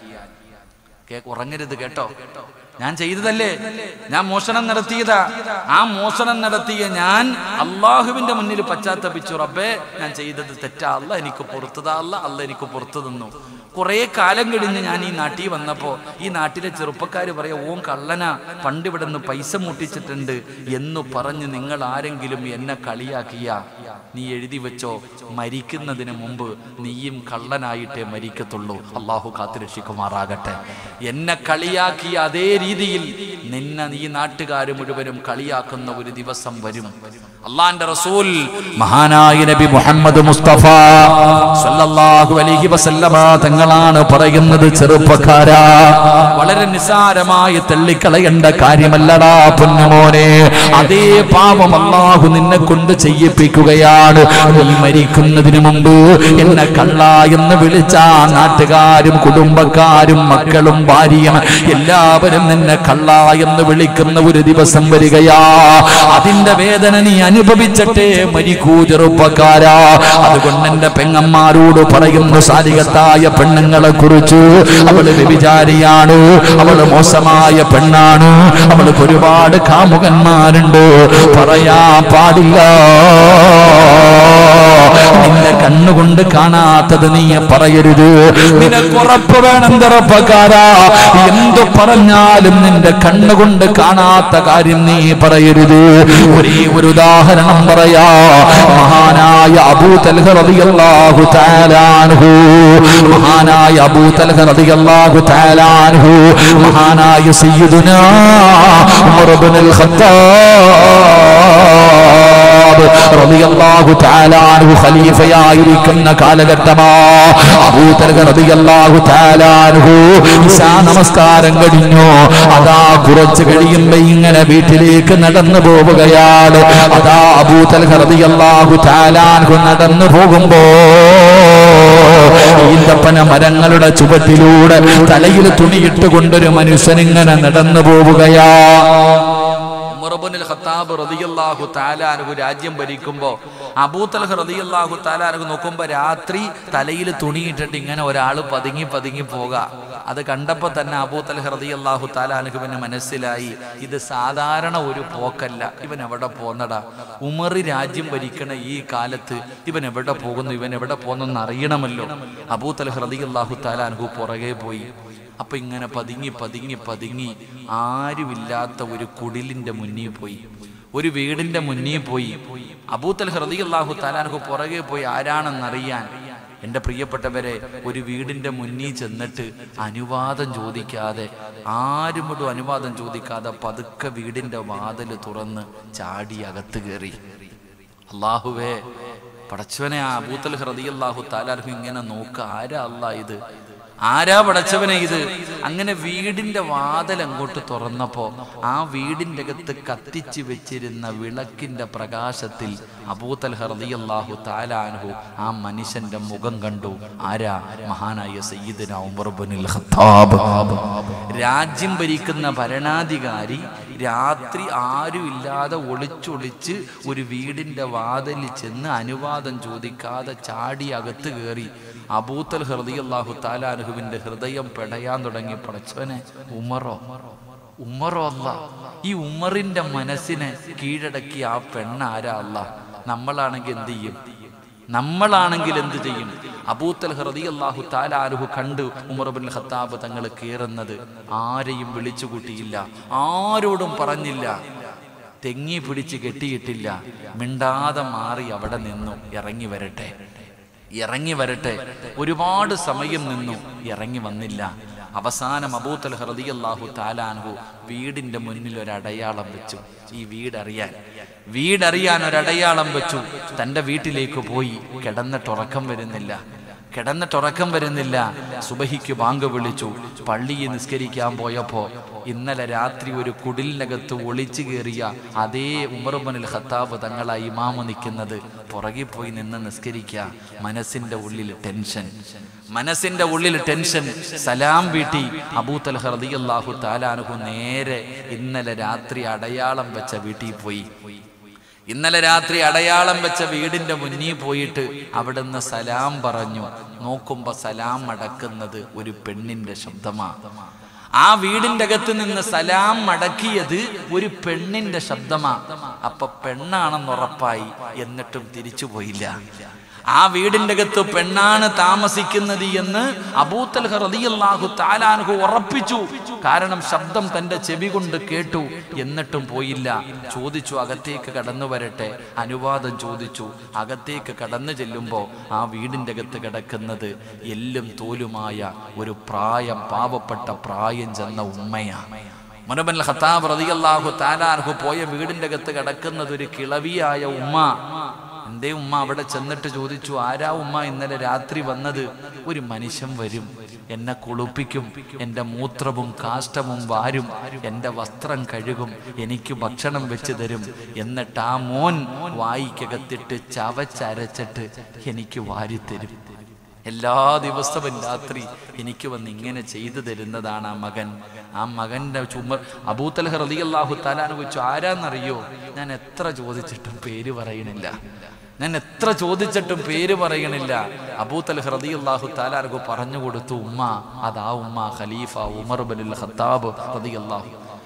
കേ- ഉറങ്ങരുത് കേട്ടോ ഞാൻ ചെയ്തതല്ലേ ഞാൻ മോഷണം നടത്തിയതാ ആ മോഷണം നടത്തിയ ഞാൻ അള്ളാഹുവിന്റെ മുന്നിൽ പശ്ചാത്തപിച്ചു റബ്ബേ ഞാൻ ചെയ്തത് തെറ്റാ അല്ല എനിക്ക് പുറത്തതാ അല്ല അല്ല എനിക്ക് പുറത്തു തന്നു കുറെ കാലം കഴിഞ്ഞ് ഞാൻ ഈ നാട്ടിൽ വന്നപ്പോ ഈ നാട്ടിലെ ചെറുപ്പക്കാര് പറയാ ഓൻ കള്ളന പണ്ട് ഇവിടെ നിന്ന് പൈസ മുട്ടിച്ചിട്ടുണ്ട് എന്ന് പറഞ്ഞ് നിങ്ങൾ ആരെങ്കിലും എന്നെ കളിയാക്കിയ നീ എഴുതി വെച്ചോ മരിക്കുന്നതിന് മുമ്പ് നീയും കള്ളനായിട്ടേ മരിക്കത്തുള്ളൂ അള്ളാഹു കാത്തുരക്ഷിക്കുമാറാകട്ടെ എന്നെ കളിയാക്കിയ അതേ രീതിയിൽ നിന്നെ ഈ നാട്ടുകാർ മുഴുവനും കളിയാക്കുന്ന ഒരു ദിവസം വരും അള്ളാന്റെ റസൂൽ മഹാനായ നബി മുഹമ്മദ് മുസ്തഫ സല്ലല്ലാഹു അലൈഹി വസല്ലമ തങ്ങളാണ് പറയുന്നത് ചെറുപ്പക്കാരാ വളരെ നിസാരമായി തള്ളിക്കളയേണ്ട കാര്യമല്ലടാ പൊന്നുമോനെ അതേ പാപം അള്ളാഹു നിന്നെ കൊണ്ട് ചെയ്യിപ്പിക്കുകയാണ് നീ മരിക്കുന്നതിന് മുമ്പ് എന്നെ കള്ള എന്ന് വിളിച്ച നാട്ടുകാരും കുടുംബക്കാരും മക്കളും ഭാര്യയും എല്ലാവരും നിന്നെ കള്ള എന്ന് വിളിക്കുന്ന ഒരു ദിവസം വരികയാ അതിന്റെ വേദന നീ അനുഭവിച്ചിട്ടേ മരിക്കൂ ചെറുപ്പക്കാരാ അതുകൊണ്ട് എന്റെ പെങ്ങന്മാരോട് പറയുന്നു സാരികത്തായ പെണ്ണുങ്ങളെ കുറിച്ച് അവള് വ്യഭിചാരിയാണ് അവള് മോശമായ പെണ്ണാണ് അവൾക്ക് ഒരുപാട് കാമുകന്മാരുണ്ട് പറയാ പാടില്ല നിന്റെ കണ്ണുകൊണ്ട് കാണാത്തത് നീ പറയരുത് നിനക്ക് ഉറപ്പ് വേണം ചെറുപ്പക്കാരാ എന്തു പറഞ്ഞാലും നിന്റെ കണ്ണുകൊണ്ട് കാണാത്ത കാര്യം നീ പറയരുത് ഒരേ ഒരു ഉദാഹരണം പറയാ മഹാനായ അബൂ തൽഹ റളിയല്ലാഹു തആല അൻഹു മഹാനായ അബൂ തൽഹ റളിയല്ലാഹു തആല അൻഹു മഹാനായ സയ്യിദുനാ ഉമർ ഇബ്നുൽ ഖത്താബ് റളിയല്ലാഹു തആല അൻഹു ഖലീഫയായിരിക്കുന്ന കാലഘട്ടമാ അബൂ തൽഹ റളിയല്ലാഹു തആല അൻഹു ഇശാ നമസ്കാരം കഴിഞ്ഞു അതാ കുറച്ച് കഴിയുമ്പോ ഇങ്ങനെ വീട്ടിലേക്ക് നടന്നു പോവുകയാണ് അതാ അബൂ തൽഹ റളിയല്ലാഹു തആല അൻഹു നടന്നു പോകുമ്പോ ഈന്തപ്പന മരങ്ങളുടെ ചുവട്ടിലൂടെ തലയിൽ തുണിയിട്ട് കൊണ്ടൊരു മനുഷ്യൻ ഇങ്ങനെ നടന്നു പോവുകയാ ഉമറുബുൽ ഖത്താബ് റളിയല്ലാഹു തആലാനഹു രാജ്യം ഭരിക്കുമ്പോ അബൂതൽഹ റളിയല്ലാഹു തആലാനഹു നോക്കുമ്പോ രാത്രി തലയിൽ തുണിയിട്ടിട്ട് ഇങ്ങനെ ഒരാൾ പതുങ്ങി പതുങ്ങി പോക അത് കണ്ടപ്പോ തന്നെ അബൂതൽഹ റളിയല്ലാഹു തആലാനഹുവിന് മനസ്സിലായി ഇത് സാധാരണ ഒരു പോക്കല്ല ഇവൻ എവിടെ പോന്നടാ ഉമർ രാജ്യം ഭരിക്കണ ഈ കാലത്ത് ഇവൻ എവിടെ പോകുന്നു ഇവൻ എവിടെ പോകുന്നു അറിയണമല്ലോ അബൂതൽഹ റളിയല്ലാഹു തആലാനഹു പുറകെ പോയി അപ്പൊ ഇങ്ങനെ പതുങ്ങി പതുങ്ങി പതുങ്ങി ആരുമില്ലാത്ത ഒരു കുടിലിന്റെ മുന്നിൽ പോയി ഒരു വീടിന്റെ മുന്നിൽ പോയി അബൂത്തൽ ഹൃദയല്ലാഹു താലാനഹു പുറകെ പോയി ആരാണെന്നറിയാൻ എൻ്റെ പ്രിയപ്പെട്ടവരെ ഒരു വീടിന്റെ മുന്നിൽ ചെന്നിട്ട് അനുവാദം ചോദിക്കാതെ ആരുമൊട്ടും അനുവാദം ചോദിക്കാതെ പതുക്കെ വീടിന്റെ വാതിൽ തുറന്ന് ചാടി അകത്ത് കയറി അള്ളാഹുവേ പടച്ചവനെ ആ അബൂത്തൽ ഹൃദയല്ലാഹു താലാർഹു ഇങ്ങനെ നോക്ക ആരാ അല്ലാ ഇത് ആരാ പടച്ചവനെ ഇത് അങ്ങനെ വീടിന്റെ വാതിൽ അങ്ങോട്ട് തുറന്നപ്പോ ആ വീടിന്റെ അകത്ത് കത്തിച്ച് വെച്ചിരുന്ന വിളക്കിന്റെ പ്രകാശത്തിൽ അബൂത്തൽ ഹർദിയല്ലാഹു താലാൻഹു ആ മനുഷ്യന്റെ മുഖം കണ്ടു ആരാ മഹാനായ സയ്യിദിന ഉമർ ഇബ്നുൽ ഖത്താബ് രാജ്യം ഭരിക്കുന്ന ഭരണാധികാരി രാത്രി ആരും ഇല്ലാതെ ഒളിച്ചൊളിച്ച് ഒരു വീടിന്റെ വാതിലിൽ ചെന്ന് അനുവാദം ചോദിക്കാതെ ചാടി അകത്ത് കയറി അബൂത്തൽ ഹൃദയല്ലാഹു താലാനുഹുവിന്റെ ഹൃദയം പെടയാൻ തുടങ്ങി പടച്ചവനെ ഉമറോ ഉമ്മറോ അല്ല ഈ ഉമ്മറിന്റെ മനസ്സിനെ കീഴടക്കി ആ പെണ്ണാരാ അല്ല നമ്മളാണെങ്കിൽ എന്ത് ചെയ്യും നമ്മളാണെങ്കിൽ എന്ത് ചെയ്യും അബൂത്തൽ ഹൃദയല്ലാഹു താലാനുഹു കണ്ട് ഉമർ ബിൻ ഖത്താബ് തങ്ങൾ കയറുന്നത് ആരെയും വിളിച്ചു കൂട്ടിയില്ല ആരോടും പറഞ്ഞില്ല തെങ്ങി പിടിച്ച് കെട്ടിയിട്ടില്ല മിണ്ടാതെ മാറി അവിടെ നിന്നു ഇറങ്ങി വരട്ടെ ഇറങ്ങി വരട്ടെ ഒരുപാട് സമയം നിന്നു ഇറങ്ങി വന്നില്ല അവസാനം അബൂത്തൽ ഹൃദിയല്ലാഹു താലാൻഹു വീടിന്റെ മുന്നിൽ ഒരു അടയാളം വെച്ചു ഈ വീടറിയാൻ വീടറിയാൻ ഒരു അടയാളം വെച്ചു തന്റെ വീട്ടിലേക്ക് പോയി കിടന്നിട്ടുറക്കം വരുന്നില്ല കിടന്നിട്ടുറക്കം വരുന്നില്ല സുബഹിക്ക് ബാങ്ക് വിളിച്ചു പള്ളിയിൽ നിസ്കരിക്കാൻ പോയപ്പോ ഇന്നലെ രാത്രി ഒരു കുടിലിനകത്ത് ഒളിച്ചു കയറിയ അതേ ഉമർബനിൽ ഖത്താബ് തങ്ങളാ ഇമാമ നിൽക്കുന്നത് പുറകിൽ പോയി നിന്ന് നിസ്കരിക്കുക മനസ്സിന്റെ ഉള്ളിൽ ടെൻഷൻ മനസ്സിന്റെ ഉള്ളിൽ ടെൻഷൻ സലാം വീട്ടി അബൂത്തൽ ഹർദിയല്ലാഹു താലാനുഹു നേരെ ഇന്നലെ രാത്രി അടയാളം വെച്ച വീട്ടിൽ പോയി ഇന്നലെ രാത്രി അടയാളം വെച്ച വീടിന്റെ മുന്നിൽ പോയിട്ട് അവിടുന്ന് സലാം പറഞ്ഞു നോക്കുമ്പോ സലാം അടക്കുന്നത് ഒരു പെണ്ണിന്റെ ശബ്ദമാ ആ വീടിന്റെ അകത്ത് നിന്ന് സലാം മടക്കിയത് ഒരു പെണ്ണിന്റെ ശബ്ദമാ അപ്പൊ പെണ്ണാണെന്നുറപ്പായി എന്നിട്ടും തിരിച്ചു പോയില്ല ആ വീടിന്റെ അകത്ത് പെണ്ണാണ് താമസിക്കുന്നത് എന്ന് അബൂത്തൽ റളിയല്ലാഹു താലാൻഹു ഉറപ്പിച്ചു കാരണം ശബ്ദം തന്റെ ചെവി കൊണ്ട് കേട്ടു എന്നിട്ടും പോയില്ല ചോദിച്ചു അകത്തേക്ക് കടന്നു വരട്ടെ അനുവാദം ചോദിച്ചു അകത്തേക്ക് കടന്നു ചെല്ലുമ്പോൾ ആ വീടിന്റെ അകത്ത് കിടക്കുന്നത് എല്ലും തോലുമായ ഒരു പ്രായം പാവപ്പെട്ട പ്രായം ചെന്ന ഉമ്മയാണ് മുനബൻ ഖത്താബ് റളിയല്ലാഹു താലാൻഹു പോയ വീടിന്റെ അകത്ത് കിടക്കുന്നത് ഒരു കിളവിയായ ഉമ്മ എന്തേ ഉമ്മ അവിടെ ചെന്നിട്ട് ചോദിച്ചു ആരാ ഉമ്മ ഇന്നലെ രാത്രി വന്നത് ഒരു മനുഷ്യൻ വരും എന്നെ കുളിപ്പിക്കും എൻ്റെ മൂത്രവും കാഷ്ടവും വാരും എൻ്റെ വസ്ത്രം കഴുകും എനിക്ക് ഭക്ഷണം വെച്ച് തരും എന്നിട്ട് ആ മോൻ വായിക്കകത്തിട്ട് ചവച്ചരച്ചിട്ട് എനിക്ക് വാരിത്തരും എല്ലാ ദിവസവും രാത്രി എനിക്ക് വന്ന് ഇങ്ങനെ ചെയ്തു തരുന്നതാണ് ആ മകൻ ആ മകന്റെ ചുമർ അബൂത്തലഹ് റളിയല്ലാഹു താലാന് വെച്ചു ആരാന്നറിയോ ഞാൻ എത്ര ചോദിച്ചിട്ടും പേര് പറയണില്ല ഞാൻ എത്ര ചോദിച്ചിട്ടും പേര് പറയണില്ല അബൂത്തൽ റളിയല്ലാഹു താലാനു പറഞ്ഞു കൊടുത്തു ഉമ്മ അതാ ഉമ്മ ഖലീഫ ഉമർ ബിൻ ഖത്താബ് റളിയല്ലാഹു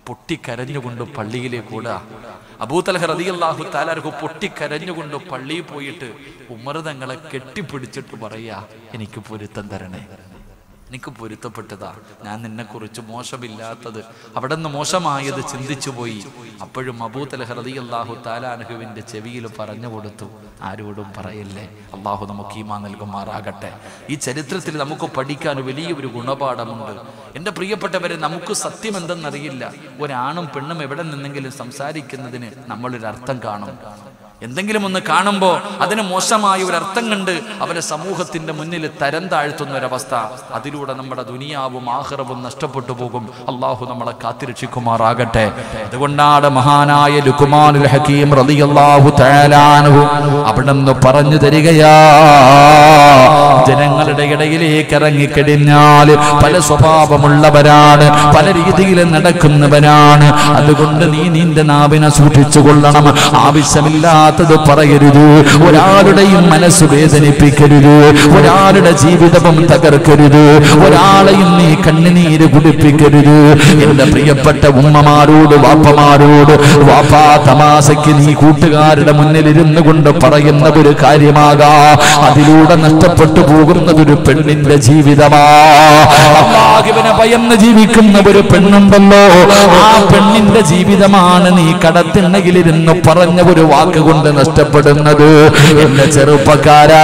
പൊട്ടിക്കരഞ്ഞുകൊണ്ട് പള്ളിയിലേക്ക് ഓടുക അബൂതലഹ റതിയല്ലാഹു താലാർക്ക് പൊട്ടിക്കരഞ്ഞുകൊണ്ട് പള്ളിയിൽ പോയിട്ട് ഉമർ തങ്ങളെ കെട്ടിപ്പിടിച്ചിട്ട് പറയാ എനിക്ക് പൊരുത്തം തരണേ എനിക്ക് പൊരുത്തപ്പെട്ടതാ ഞാൻ നിന്നെ കുറിച്ച് മോശമില്ലാത്തത് അവിടെ നിന്ന് മോശമായത് ചിന്തിച്ചു പോയി അപ്പോഴും അബൂതലഹ റതിയല്ലാഹു താലാനഹുവിന്റെ ചെവിയിൽ പറഞ്ഞു കൊടുത്തു ആരോടും പറയല്ലേ അള്ളാഹു നമുക്ക് ഈമാ നൽകുമാറാകട്ടെ ഈ ചരിത്രത്തിൽ നമുക്ക് പഠിക്കാൻ വലിയൊരു ഗുണപാഠമുണ്ട് എൻ്റെ പ്രിയപ്പെട്ടവരെ നമുക്ക് സത്യം എന്തെന്നറിയില്ല ഒരാണും പെണ്ണും എവിടെ നിന്നെങ്കിലും സംസാരിക്കുന്നതിന് നമ്മളൊരു അർത്ഥം കാണും എന്തെങ്കിലും ഒന്ന് കാണുമ്പോൾ അതിന് മോശമായ ഒരു അർത്ഥം കണ്ട് അവരെ സമൂഹത്തിന്റെ മുന്നിൽ തരം താഴ്ത്തുന്ന ഒരവസ്ഥ അതിലൂടെ നമ്മുടെ ദുനിയാവും ആഹ്റവും നഷ്ടപ്പെട്ടു പോകും അള്ളാഹു നമ്മളെ കാത്തിരക്ഷിക്കുമാറാകട്ടെ അതുകൊണ്ടാണ് മഹാനായ ലുക്കുമാനുൽ ഹക്കീം റളിയല്ലാഹു തആലാനഹു അവിടെ നിന്ന് പറഞ്ഞു തരികയാ ജനങ്ങളുടെ ഇടയിലേക്ക് ഇറങ്ങിക്കഴിഞ്ഞാൽ പല സ്വഭാവമുള്ളവരാണ് പല രീതിയിൽ നടക്കുന്നവരാണ് അതുകൊണ്ട് നീ നിന്റെ നാവിനെ സൂക്ഷിച്ചു കൊള്ളണം ആവശ്യമില്ലാത്തത് പറയരുത് ഒരാളുടെയും മനസ്സ് വേദനിപ്പിക്കരുത് ഒരാളുടെ ജീവിതവും തകർക്കരുത് ഒരാളെയും നീ കണ്ണുനീര് കുടിപ്പിക്കരുത് എന്റെ പ്രിയപ്പെട്ട ഉമ്മമാരോട് വാപ്പമാരോട് വാപ്പാ തമാശയ്ക്ക് നീ കൂട്ടുകാരുടെ മുന്നിൽ ഇരുന്നു കൊണ്ട് പറയുന്ന ഒരു കാര്യമാകാ അതിലൂടെ നഷ്ടപ്പെട്ടു പോകുന്നതൊരു പെണ്ണിന്റെ ജീവിതമാ അള്ളാഹുവിനെ ഭയന്ന് ജീവിക്കുന്ന ഒരു പെണ്ണുണ്ടല്ലോ ആ പെണ്ണിന്റെ ജീവിതമാണ് നീ കടത്തിണ്ണയിലിരുന്ന് പറഞ്ഞ ഒരു വാക്ക് കൊണ്ട് നഷ്ടപ്പെടുന്നത് എന്റെ ചെറുപ്പക്കാരാ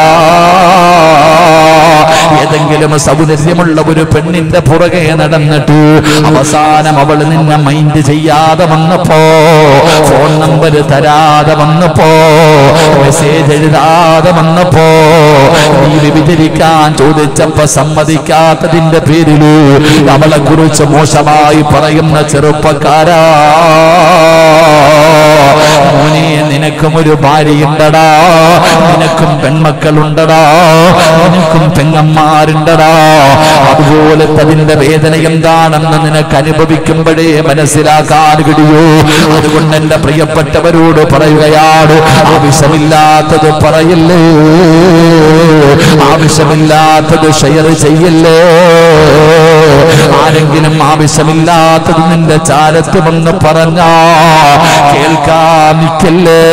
ഏതെങ്കിലും സൗന്ദര്യമുള്ള ഒരു പെണ്ണിന്റെ പുറകെ നടന്നിട്ട് അവസാനം അവൾ നിന്നെ മൈൻഡ് ചെയ്യാതെ വന്നപ്പോ ഫോൺ നമ്പർ തരാതെ വന്നപ്പോ മെസ്സേജ് എഴുതാതെ വന്നപ്പോ നീ വിഭജിക്കാൻ ചോദിച്ചപ്പോ സമ്മതിക്കാത്തതിന്റെ പേരില് അവളെ കുറിച്ച് മോശമായി പറയുന്ന ചെറുപ്പക്കാരാ മോനെ നിനക്കും ഒരു ഭാര്യയുണ്ടടാ നിനക്കും പെൺമക്കളുണ്ടടാ നിനക്കും പെങ്ങന്മാരുണ്ടടാ അതുപോലെ അതിന്റെ വേദന എന്താണെന്ന് നിനക്ക് അനുഭവിക്കുമ്പോഴേ മനസ്സിലാക്കാൻ കഴിയൂ അതുകൊണ്ട് എന്റെ പ്രിയപ്പെട്ടവരോട് പറയുകയാണ് ആവശ്യമില്ലാത്തത് പറയല്ലേ ആവശ്യമില്ലാത്തത് ഷെയർ ചെയ്യല്ലേ ആരെങ്കിലും ആവശ്യമില്ലാത്തത് നിന്റെ ചാരത്ത് വന്ന് പറഞ്ഞാ കേൾക്കാൻ നിൽക്കല്ലേ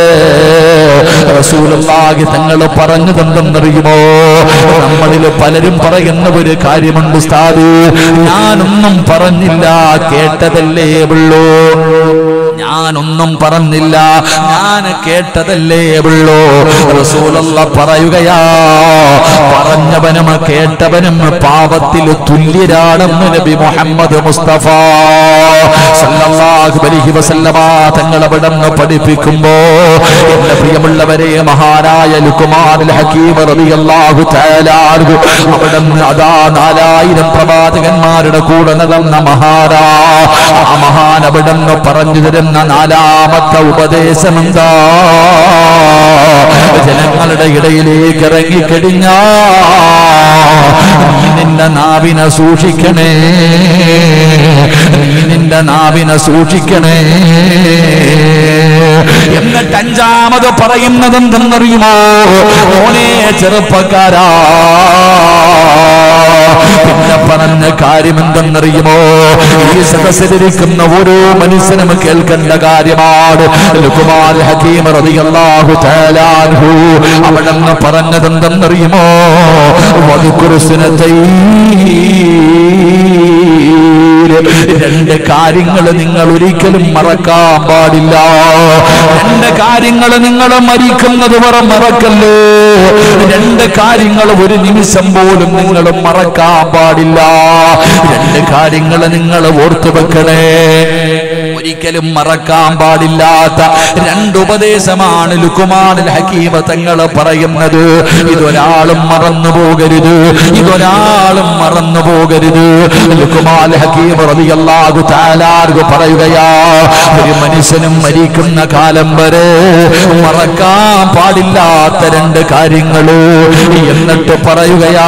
റസൂലുള്ളാഹി തങ്ങൾ പറഞ്ഞതെന്തെന്നറിയുമോ നമ്മളിൽ പലരും പറയുന്ന ഒരു കാര്യമുണ്ട് ഉസ്താദ് ഞാനൊന്നും പറഞ്ഞില്ല കേട്ടതല്ലേ ഉള്ളൂ ഞാനൊന്നും പറഞ്ഞില്ല ഞാൻ കേട്ടതല്ലേ ഉള്ളൂ റസൂലുള്ള പറയുകയാ പറഞ്ഞവനും കേട്ടവനും പാപത്തിൽ തുല്യരാണെന്ന് നബി മുഹമ്മദ് മുസ്തഫ സല്ലല്ലാഹു അലൈഹി വസല്ലമ തങ്ങൾ അവിടെ നിന്ന് പഠിപ്പിക്കുമ്പോ എന്റെ പ്രിയമുള്ളവരെ മഹാനായ ലുക്മാനുൽ ഹക്കീം റളിയല്ലാഹു തആല അൻഹു അവിടെ നിന്ന് അതാ നാലായിരം പ്രവാചകന്മാരുടെ കൂടെ നടന്ന മഹാരാ ആ മഹാൻ അവിടെ നിന്ന് പറഞ്ഞു തരുന്ന നാലാമത്തെ ഉപദേശം എന്താ ജനങ്ങളുടെ ഇടയിലേക്ക് ഇറങ്ങിക്കഴിഞ്ഞ നീ നിന്റെ നാവിനെ സൂക്ഷിക്കണേ നീ നിന്റെ നാവിനെ സൂക്ഷിക്കണേ എന്നിട്ട് അഞ്ചാമത് പറയുന്നത് എന്തെന്നറിയുമോ മോനെ ചെറുപ്പക്കാരാ പിന്നെ പറഞ്ഞ കാര്യം എന്തെന്നറിയുമോ ഈ സദസ്സിലിരിക്കുന്ന ഓരോ മനുഷ്യനും കേൾക്കേണ്ട കാര്യമാണ് ലുക്കുമാർ ഹക്കീം റളിയല്ലാഹു തആല അൻഹു അവിടെ നിന്ന് പറഞ്ഞത് എന്തെന്നറിയുമോ വധുക്കുറുസിനത്തൈ രണ്ട് കാര്യങ്ങൾ നിങ്ങൾ ഒരിക്കലും മറക്കാൻ പാടില്ല രണ്ട് കാര്യങ്ങൾ നിങ്ങൾ മരിക്കുന്നത് വരെ മറക്കല്ലേ രണ്ട് കാര്യങ്ങൾ ഒരു നിമിഷം പോലും നിങ്ങൾ മറക്കാൻ പാടില്ല രണ്ട് കാര്യങ്ങൾ നിങ്ങൾ ഓർത്തു വെക്കണേ ഒരിക്കലും മറക്കാൻ പാടില്ലാത്ത രണ്ടുപദേശമാണ് ലുക്കുമാനിൽ ഹക്കീമ തങ്ങൾ പറയുന്നത് ഇതൊരാളും മറന്നു പോകരുത് ഇതൊരാളും മറന്നു പോകരുത് ലുക്കുമാൽ ഹക്കീം റളിയല്ലാഹു തആലാർഹു പറയുകയാ ഒരു മനുഷ്യനും മരിക്കുന്ന കാലം വരെ മറക്കാൻ പാടില്ലാത്ത രണ്ട് കാര്യങ്ങള് എന്നിട്ട് പറയുകയാ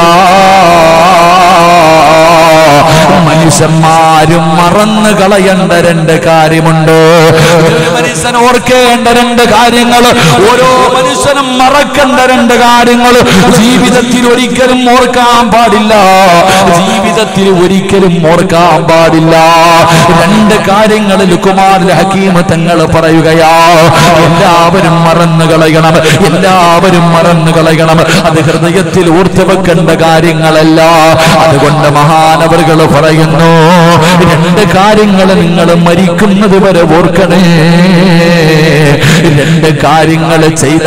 മനുഷ്യന്മാരും മറന്നു കളയേണ്ട രണ്ട് കാര്യമുണ്ട് ഒരു മനുഷ്യൻ ഓർക്കേണ്ട രണ്ട് കാര്യങ്ങൾ ഓരോ മനുഷ്യനും മറക്കേണ്ട രണ്ട് കാര്യങ്ങൾ ജീവിതത്തിൽ ഒരിക്കലും ഓർക്കാൻ പാടില്ല ജീവിതത്തിൽ ഒരിക്കലും ഓർക്കാൻ പാടില്ല രണ്ട് കാര്യങ്ങളിൽ കുമാരിൽ ഹക്കീമ തങ്ങൾ പറയുകയാ എല്ലാവരും മറന്നു കളയണം എല്ലാവരും മറന്നു കളയണം അത് ഹൃദയത്തിൽ ഓർത്തു വെക്കേണ്ട കാര്യങ്ങളല്ല അതുകൊണ്ട് മഹാനവറുകൾ പറയുന്നു രണ്ട് കാര്യങ്ങൾ നിങ്ങൾ മരിക്കുന്നത് വരെ ഓർക്കണേ രണ്ട് കാര്യങ്ങൾ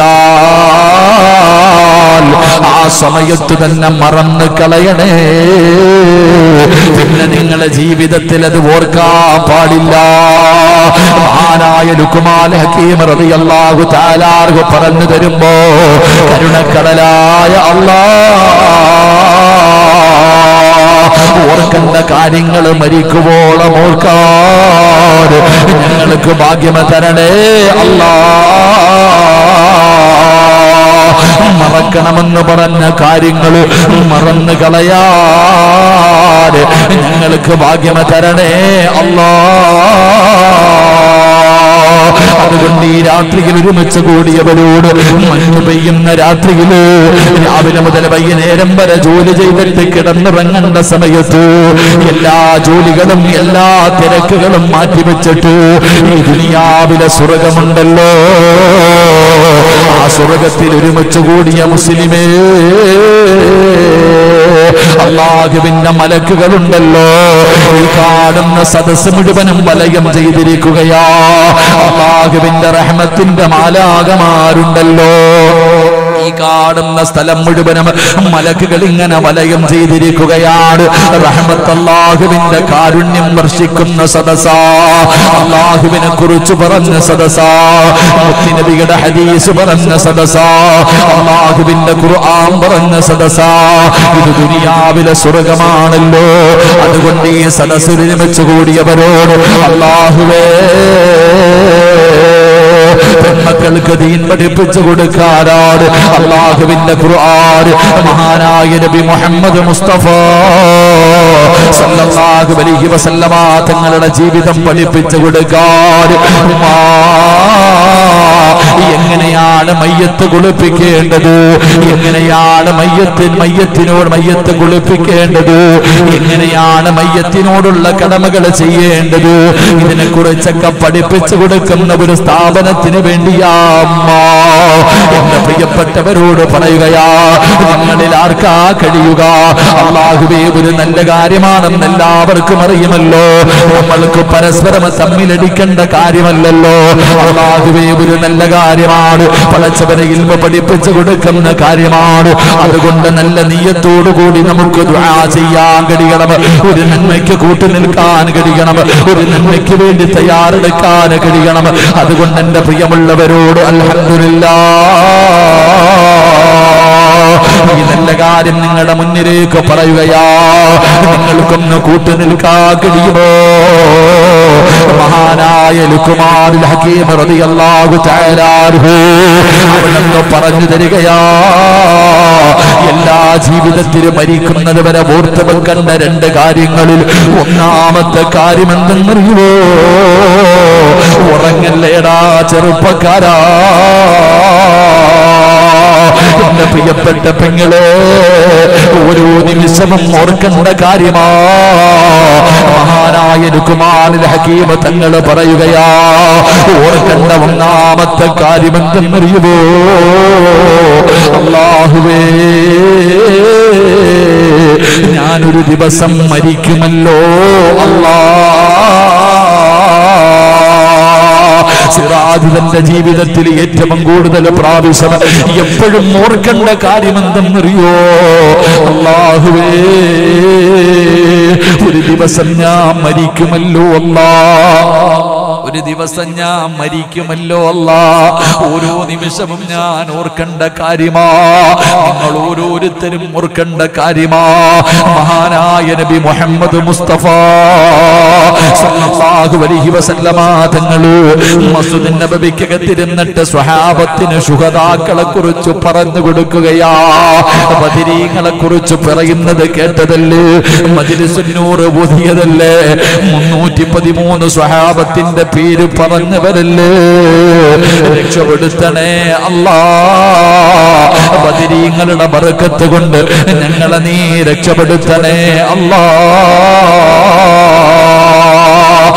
ചെയ്താൽ ആ സമയത്ത് തന്നെ മറന്നു കളയണേ പിന്നെ നിങ്ങളുടെ ജീവിതത്തിൽ അത് ഓർക്കാൻ പാടില്ല മഹാനായ ലുക്കുമാൽ ഹക്കീം റളിയല്ലാഹു തആലാർഹു പറഞ്ഞു തരുമ്പോ കരുണക്കടലായ അല്ലാ ഓർക്കേണ്ട കാര്യങ്ങൾ മരിക്കുവോളം ഓർക്കാതെ ഞങ്ങൾക്ക് ഭാഗ്യമ തരണേ അല്ലാ മറക്കണമെന്ന് പറഞ്ഞ കാര്യങ്ങൾ മറന്നു കളയാതെ ഞങ്ങൾക്ക് ഭാഗ്യമ തരണേ അല്ലാ അതുകൊണ്ട് ഈ രാത്രിയിൽ ഒരുമിച്ച് കൂടിയവരോട് മഞ്ഞു പെയ്യുന്ന രാത്രിയില് രാവിലെ മുതൽ വൈകുന്നേരം വരെ ജോലി ചെയ്തിട്ട് കിടന്നിറങ്ങേണ്ട സമയത്ത് എല്ലാ ജോലികളും എല്ലാ തിരക്കുകളും മാറ്റിവെച്ചിട്ട് ഈ ദുനിയാവിലെ സ്വർഗമുണ്ടല്ലോ ആ സ്വർഗത്തിൽ ഒരുമിച്ച് കൂടിയ മുസ്ലിമേ അള്ളാഹുവിന്റെ മലക്കുകളുണ്ടല്ലോ ഈ കാണുന്ന സദസ് മുഴുവനും വലയം ചെയ്തിരിക്കുകയാ അള്ളാഹുവിന്റെ റഹ്മത്തിന്റെ മാലാകമാരുണ്ടല്ലോ ഈ കാണുന്ന സ്ഥലം മുഴുവനും മലക്കുകൾ ഇങ്ങനെ വലയം ചെയ്തിരിക്കുകയാണ് റഹ്മത്ത് അള്ളാഹുവിന്റെ കാരുണ്യം വർഷിക്കുന്ന സദസാ അള്ളാഹുവിനെ കുറിച്ച് പറഞ്ഞ സദസാ നബിയുടെ ഹദീസ് പറഞ്ഞ സദസാ അള്ളാഹുവിന്റെ ഖുർആൻ പറഞ്ഞ സദസാ ഇത് ദുനിയാവിലെ സ്വർഗമാണല്ലോ അതുകൊണ്ട് ഈ സദസ്സിൽ ഒരുമിച്ച് കൂടിയവരോട് അള്ളാഹുവേ പെൺമക്കൾക്ക് ദീൻ പഠിപ്പിച്ചു കൊടുക്കാനാണ് അള്ളാഹുവിന്റെ ഖുർആൻ മഹാനായ നബി മുഹമ്മദ് മുസ്തഫ സല്ലല്ലാഹു അലൈഹി വസല്ലമ തങ്ങളുടെ ജീവിതം പഠിപ്പിച്ചു കൊടുക്കാൻ ഉമ്മാ, എങ്ങനെയാണ് മയ്യത്ത് കുളിപ്പിക്കേണ്ടത് എങ്ങനെയാണ് മയ്യത്തിൻ മയ്യത്തിനോട് മയ്യത്ത് കുളിപ്പിക്കേണ്ടത് എങ്ങനെയാണ് മയ്യത്തിനോടുള്ള കടമകൾ ചെയ്യേണ്ടത് ഇതിനെ കുറിച്ചൊക്കെ പഠിപ്പിച്ചു കൊടുക്കുന്ന ഒരു സ്ഥാപനത്തിന് വേണ്ടിയാ അമ്മ എന്റെ പ്രിയപ്പെട്ടവരോട് പറയുകയാ നിങ്ങളിൽ ആർക്കാ കഴിയുക അള്ളാഹുവേ ഒരു നല്ല കാര്യമാണെന്ന് എല്ലാവർക്കും അറിയുമല്ലോ നമ്മൾക്ക് പരസ്പരം തമ്മിലടിക്കേണ്ട കാര്യമല്ലല്ലോ അള്ളാഹുവേ ഒരു നല്ല കാര്യമാണ് പടച്ചവനെ ഇൽമ പഠിപ്പിച്ചു കൊടുക്കുന്ന കാര്യമാണ് അതുകൊണ്ട് നല്ല നീയത്തോടു കൂടി നമുക്ക് ദുആ ചെയ്യാൻ കഴിയണം ഒരു നന്മയ്ക്ക് കൂട്ടു നിൽക്കാൻ കഴിയണം ഒരു നന്മയ്ക്ക് വേണ്ടി തയ്യാറെടുക്കാൻ കഴിയണം അതുകൊണ്ട് എന്റെ പ്രിയമുള്ളവരോട് അൽഹംദുലില്ലാ ഈ നല്ല കാര്യം നിങ്ങളുടെ മുന്നിലേക്ക് പറയുകയാ നിങ്ങൾക്കൊന്ന് കൂട്ടു നിൽക്കാൻ കഴിയുമോ മഹാനായ ലുക്കുമാരിൽ ഹക്കീം റളിയല്ലാഹു തആല അൻഹു അവിടുന്ന് പറഞ്ഞു തരികയാ എല്ലാ ജീവിതത്തിലും മരിക്കുന്നത് വരെ ഓർത്ത് വെക്കേണ്ട രണ്ട് കാര്യങ്ങളിൽ ഒന്നാമത്തെ കാര്യം എന്തെന്നറിയുമോ ഉറങ്ങല്ലേടാ ചെറുപ്പക്കാരാ എന്റെ പ്രിയപ്പെട്ട പെങ്ങളെ ഓരോ നിമിഷവും ഓർക്കേണ്ട കാര്യമാ മഹാനായ ലുക്കുമാനിൽ ഹക്കീമ തങ്ങൾ പറയുകയാ ഓർക്കേണ്ട ഒന്നാമത്തെ കാര്യം എന്തെന്നറിയുമോ അള്ളാഹുവേ ഞാനൊരു ദിവസം മരിക്കുമല്ലോ അല്ലാ സിറാജിതന്റെ ജീവിതത്തിൽ ഏറ്റവും കൂടുതൽ പ്രാവശ്യം എപ്പോഴും ഓർക്കേണ്ട കാര്യമെന്തെന്നറിയോ അള്ളാഹുവേ ഒരു ദിവസം ഞാൻ മരിക്കുമല്ലോ അല്ലാ ഒരു ദിവസം ഞാൻ മരിക്കുമല്ലോ അല്ല ഓരോ നിമിഷവും ഞാൻ ഓർക്കേണ്ട കാര്യമാ നിങ്ങൾ ഓരോരുത്തരും ഓർക്കേണ്ട കാര്യമാ മഹാനായ നബി മുഹമ്മദ് മുസ്തഫ സല്ലല്ലാഹു അലൈഹി വസല്ലമ തങ്ങള് മസ്ജിദ് നബവിക്കകത്തിരുന്നിട്ട് സ്വഹാബത്തിന് ശുഹദാക്കളെ കുറിച്ച് പറഞ്ഞു കൊടുക്കുകയാ ബദിരീങ്ങളെ കുറിച്ച് പറയുന്നത് കേട്ടതല്ലേ മജ്ലിസുന്നൂറ് ഊതിയതല്ലേ മുന്നൂറ്റി പതിമൂന്ന് സ്വഹാബത്തിന്റെ പേര് പറഞ്ഞവരല്ലേ രക്ഷപ്പെടുത്തണേ അല്ലാ ബദിരീങ്ങളുടെ ബർക്കത്ത് കൊണ്ട് ഞങ്ങളെ നീ രക്ഷപ്പെടുത്തണേ അല്ലാ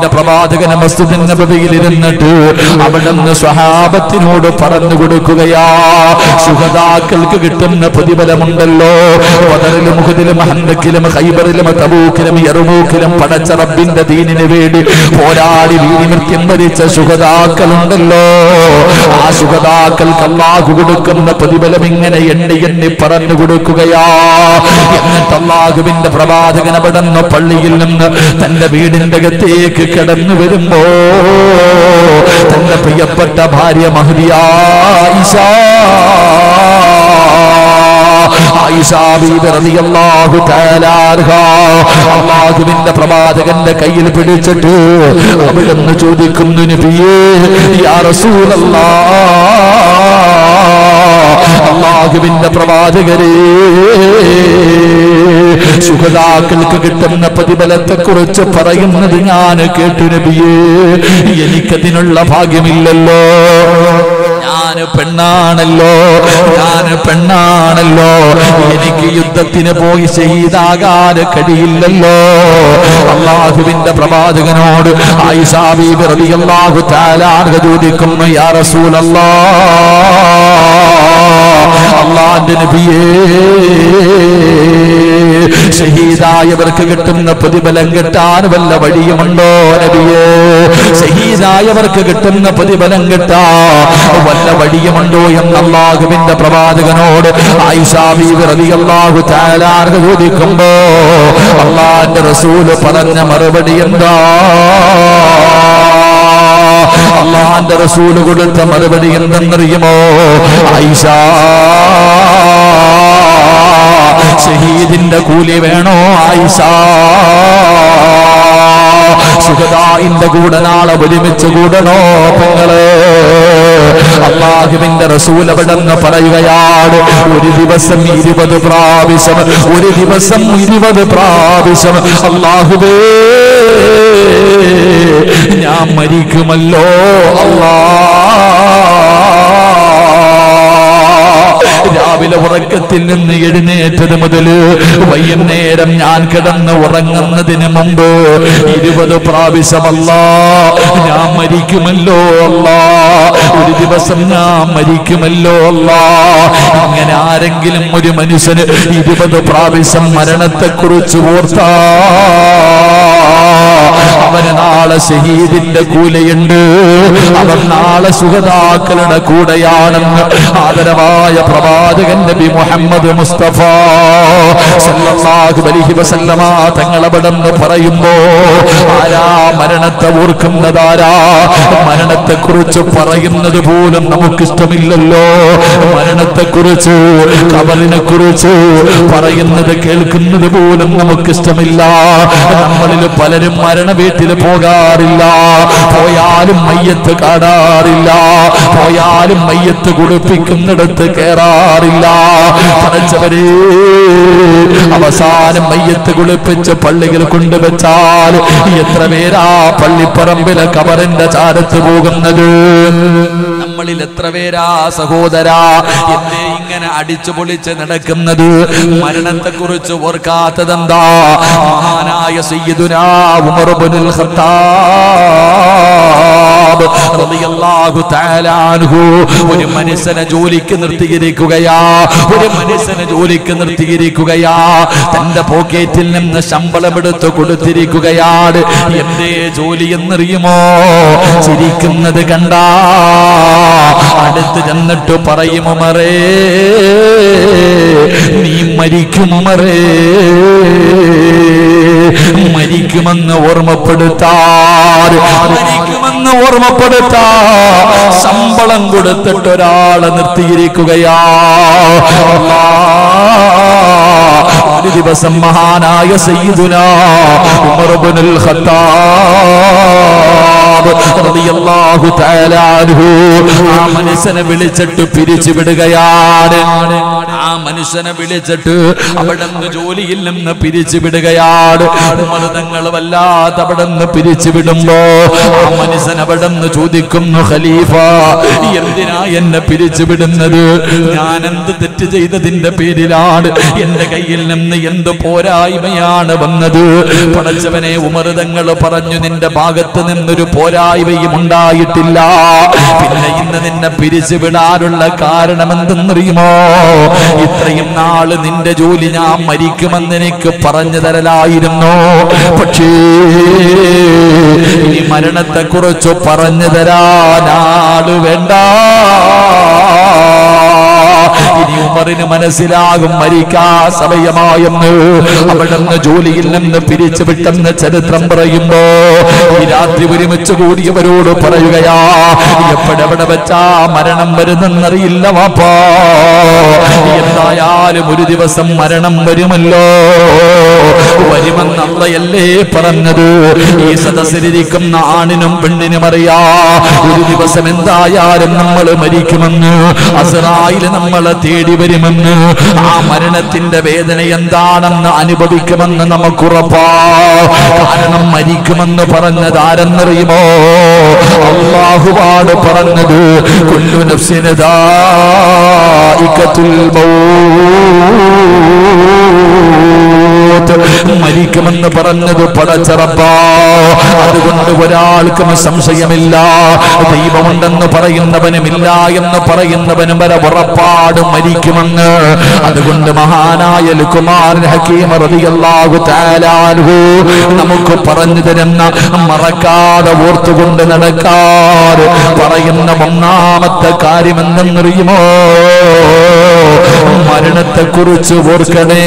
അള്ളാഹുവിന്റെ പ്രവാചകന മസ്ജിദിൻ നബവിയിൽ ഇരുന്നിട്ട് അവിടെ നിന്ന് സ്വഹാബത്തിനോട് പറഞ്ഞു കൊടുക്കുകയാ സുഹതാക്കൾക്ക് കിട്ടുന്ന പ്രതിഫലമുണ്ടല്ലോ പതറിലും മുഖത്തിലും ഹന്തക്കിലും ഹൈബറിലും തബൂക്കിലും എറുമൂക്കിലും പടച്ച റബ്ബിന്റെ ദീനിന് വേണ്ടി പോരാടി വീരിമൃത്യം വരിച്ച സുഹതാക്കളുണ്ടല്ലോ ആ സുഹതാക്കൾക്ക് അള്ളാഹു കൊടുക്കുന്ന പ്രതിഫലം ഇങ്ങനെ എണ്ണി എണ്ണി പറഞ്ഞു കൊടുക്കുകയാ എന്നിട്ട് അള്ളാഹുവിന്റെ പ്രവാചകൻ അവിടുന്ന് പള്ളിയിൽ നിന്ന് തന്റെ വീടിന്റെ അകത്തേക്ക് കടന്നു വരുമ്പോ തന്റെ പ്രിയപ്പെട്ട ഭാര്യ മഹദിയായിഷ അള്ളാഹുവിന്റെ പ്രവാചകന്റെ കയ്യിൽ പിടിച്ചിട്ട് അവിടുന്ന് ചോദിക്കുന്നു നബിയേ യാ റസൂലല്ലാ അള്ളാഹുവിന്റെ പ്രവാചകരേ സുഖതാക്കൾക്ക് കിട്ടുന്ന പ്രതിഫലത്തെ കുറിച്ച് പറയുന്നത് ഞാൻ കേട്ടു നബിയേ എനിക്കതിനുള്ള ഭാഗ്യമില്ലല്ലോ ഞാൻ പെണ്ണാണല്ലോ ഞാൻ പെണ്ണാണല്ലോ എനിക്ക് യുദ്ധത്തിന് പോയി ഷഹീദാകാൻ കഴിയില്ലല്ലോ അള്ളാഹുവിന്റെ പ്രവാചകനോട് ആയിഷാബി റളിയല്ലാഹു തആല ചോദിക്കുന്നു യാ റസൂലല്ലാ അള്ളാന്റെ നബിയേ ഷഹീദായവർക്ക് കിട്ടുന്ന പ്രതിഫലം കിട്ടാൻ വല്ല വഴിയുമുണ്ടോ നബിയേ ഷഹീദായവർക്ക് കിട്ടുന്ന പ്രതിഫലം കിട്ടാ വല്ല വഴിയുമുണ്ടോ എന്ന് അള്ളാഹുവിന്റെ പ്രവാചകനോട് ആയിഷാബി റളിയല്ലാഹു തആല ചോദിക്കുമ്പോ അള്ളാന്റെ റസൂല് പറഞ്ഞ മറുപടി എന്താ അള്ളാന്റെ റസൂല് കൊടുത്ത മറുപടി എന്തെന്നറിയുമോ ഐഷ ഷഹീദിന്റെ കൂലി വേണോ ആയിഷ സുഖദായിന്റെ കൂടെ നാളെ ഒരുമിച്ച് കൂടണോ പെങ്ങള് അള്ളാഹുവിന്റെ റസൂൽ അവിടെന്ന് പറയുകയാണ് ഒരു ദിവസം ഇരുപത് പ്രാവശ്യം ഒരു ദിവസം ഇരുപത് പ്രാവശ്യം അള്ളാഹുവേ ഞാൻ മരിക്കുമല്ലോ അല്ലാ രാവിലെ ഉറക്കത്തിൽ നിന്ന് എഴുന്നേറ്റത് മുതൽ വൈകുന്നേരം ഞാൻ കിടന്ന് ഉറങ്ങുന്നതിന് മുമ്പ് ഇരുപത് പ്രാവശ്യമല്ല ഞാൻ മരിക്കുമല്ലോ അല്ല ഒരു ദിവസം ഞാൻ മരിക്കുമല്ലോ അല്ല ഇങ്ങനെ ആരെങ്കിലും ഒരു മനുഷ്യന് ഇരുപത് പ്രാവശ്യം മരണത്തെക്കുറിച്ച് ഓർത്താ അവന് നാളെ ഷഹീദിന്റെ കൂലയുണ്ട് അവൻ നാളെ സുഖതാക്കളുടെ കൂടെയാണെന്ന് ആദരവായ പ്രവാചകൻ നബി മുഹമ്മദ് മുസ്തഫ സല്ലല്ലാഹു അലൈഹി വസല്ലമ തങ്ങളവിടെന്ന് പറയുമ്പോ ആരാ മരണത്തെ ഓർക്കുന്നതാരാ മരണത്തെ കുറിച്ച് പറയുന്നത് പോലും നമുക്കിഷ്ടമില്ലല്ലോ മരണത്തെ കുറിച്ച് കബറിനെ കുറിച്ച് പറയുന്നത് കേൾക്കുന്നത് പോലും നമുക്കിഷ്ടമില്ല നമ്മളിൽ പലരും മരണ വീട്ടിൽ പോകാറില്ല പോയാലും മയ്യത്ത് കാണാറില്ല പോയാലും മയ്യത്ത് കുളിപ്പിക്കുന്നിടത്ത് കയറാറില്ല പഠിച്ചവരെ അവസാനം മയ്യത്ത് കുളിപ്പിച്ച് പള്ളികൾ കൊണ്ടുവച്ചാൽ എത്ര പേരാ പള്ളിപ്പറമ്പിലെ കബറിന്റെ ചാരത്ത് പോകുന്നത് നമ്മളിൽ എത്ര പേരാ സഹോദരാ എന്തേ ഇങ്ങനെ അടിച്ചു പൊളിച്ച് നടക്കുന്നത് മരണത്തെ കുറിച്ച് ഓർക്കാത്തതെന്താ മഹാനായ സയ്യിദുനാ ഉമർ ഇബ്നുൽ ഖത്താബ് റളിയല്ലാഹു തആല അൻഹു ഒരു മനുഷ്യനെ ജോലിക്ക് നിർത്തിയിരിക്കുകയാ ഒരു മനുഷ്യനെ ജോലിക്ക് നിർത്തിയിരിക്കുകയാ തന്റെ പോക്കറ്റിൽ നിന്ന് ശമ്പളം എടുത്ത് കൊടുത്തിരിക്കുകയാണ് എന്തേ ജോലി എന്നറിയുമോ ചിരിക്കുന്നത് കണ്ടാ അടുത്ത് ചെന്നിട്ട് പറയും ഉമറേ നീ മരിക്കും ഉമറേ മരിക്കുമെന്ന് ഓർമ്മപ്പെടുത്താൻ മരിക്കുമെന്ന് ഓർമ്മപ്പെടുത്താ ശമ്പളം കൊടുത്തിട്ട് ഒരാളെ നിർത്തിയിരിക്കുകയാ അല്ലാ, ഒരു ദിവസം മഹാനായ സയ്യിദുന ഉമർ ഇബ്നുൽ ഖത്താബ് ഖത്താബ് റളിയല്ലാഹു തആല അൻഹു ആ മനുഷ്യനെ വിളിച്ചിട്ട് പിരിച്ചു വിടുകയാണ് ആ മനുഷ്യനെ വിളിച്ചിട്ട് അവിടെ നിന്ന് ജോലിയിൽ നിന്ന് പിരിച്ചു വിടുകയാണ് മൃതങ്ങൾ വല്ലാതെ അവിടെ നിന്ന് പിരിച്ചു വിടുമ്പോ ആ മനുഷ്യൻ അവിടെ നിന്ന് ചോദിക്കുന്നു ഖലീഫ എന്തിനാ എന്നെ പിരിച്ചു വിടുന്നത് ഞാൻ എന്ത് തെറ്റ് ചെയ്തതിന്റെ പേരിലാണ് എന്റെ കയ്യിൽ നിന്ന് എന്ത് പോരായ്മയാണ് വന്നത് പടച്ചവനെ ഉമർതങ്ങൾ പറഞ്ഞു നിന്റെ ഭാഗത്ത് നിന്നൊരു പോരായ്മയും ഉണ്ടായിട്ടില്ല പിന്നെ ഇന്ന് നിന്നെ പിരിച്ചു വിടാനുള്ള കാരണം എന്തെന്നറിയുമോ ഇത്രയും നാള് നിന്റെ ജോലി ഞാൻ മരിക്കുമെന്ന് എനിക്ക് പറഞ്ഞു തരലായിരുന്നു പക്ഷേ ഈ മരണത്തെ കുറിച്ച് പറഞ്ഞു തരാനാള് വേണ്ട ഇനി ഉമറിന് മനസ്സിലാകും മരിക്കാ സമയമായെന്ന് അവിടെ നിന്ന് ജോലിയിൽ നിന്ന് പിരിച്ചു വിട്ടെന്ന് ചരിത്രം പറയുമ്പോ ഈ രാത്രി ഒരുമിച്ച് കൂടിയവരോട് പറയുകയാ എപ്പോഴെവിടെ വെച്ചാ മരണം വരുന്നെന്നറിയില്ല വാപ്പാ എന്തായാലും ഒരു ദിവസം മരണം വരുമല്ലോ വരുമെന്ന് അള്ളയല്ലേ പറഞ്ഞത് ഈ സദസ്സിലിരിക്കുന്ന ആണിനും പെണ്ണിനും അറിയാ ഒരു ദിവസം എന്തായാലും നമ്മൾ മരിക്കുമെന്ന് അസറായിൽ നമ്മളെ തേടി വരുമെന്ന് ആ മരണത്തിന്റെ വേദന എന്താണെന്ന് അനുഭവിക്കുമെന്ന് നമുക്കുറപ്പാ കാരണം മരിക്കുമെന്ന് പറഞ്ഞത് ആരെന്നറിയുമോ അള്ളാഹുവാട് പറഞ്ഞത് കൊല്ലു നഫ്സിനദാ മരിക്കുമെന്ന് പറഞ്ഞത് പടച്ചറപ്പാ അതുകൊണ്ട് ഒരാൾക്കും സംശയമില്ല ദൈവമുണ്ടെന്ന് പറയുന്നവനുമില്ല എന്ന് പറയുന്നവനും വരെ ഉറപ്പാട് മരിക്കുമെന്ന് അതുകൊണ്ട് മഹാനായ ലുക്കുമാർ ഹക്കീം റളിയല്ലാഹു തആല അൻഹു നമുക്ക് പറഞ്ഞു തരുന്ന മറക്കാതെ ഓർത്തുകൊണ്ട് നടക്കാറ് പറയുന്ന ഒന്നാമത്തെ കാര്യം എന്തെന്നറിയുമോ മരണത്തെ കുറിച്ച് ഓർക്കണേ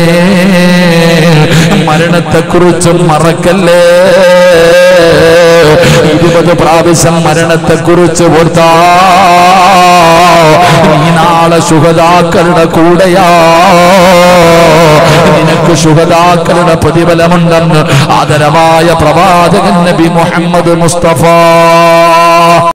മരണത്തെ കുറിച്ച് മറക്കല്ലേ ഇരുപത് പ്രാവശ്യം മരണത്തെ കുറിച്ച് ഓർത്താ നീ നാളെ ശുഹതാക്കളുടെ കൂടെയാ നിനക്ക് ശുഹതാക്കളുടെ പ്രതിഫലമുണ്ടെന്ന് ആദരവായ പ്രവാചകൻ നബി മുഹമ്മദ് മുസ്തഫ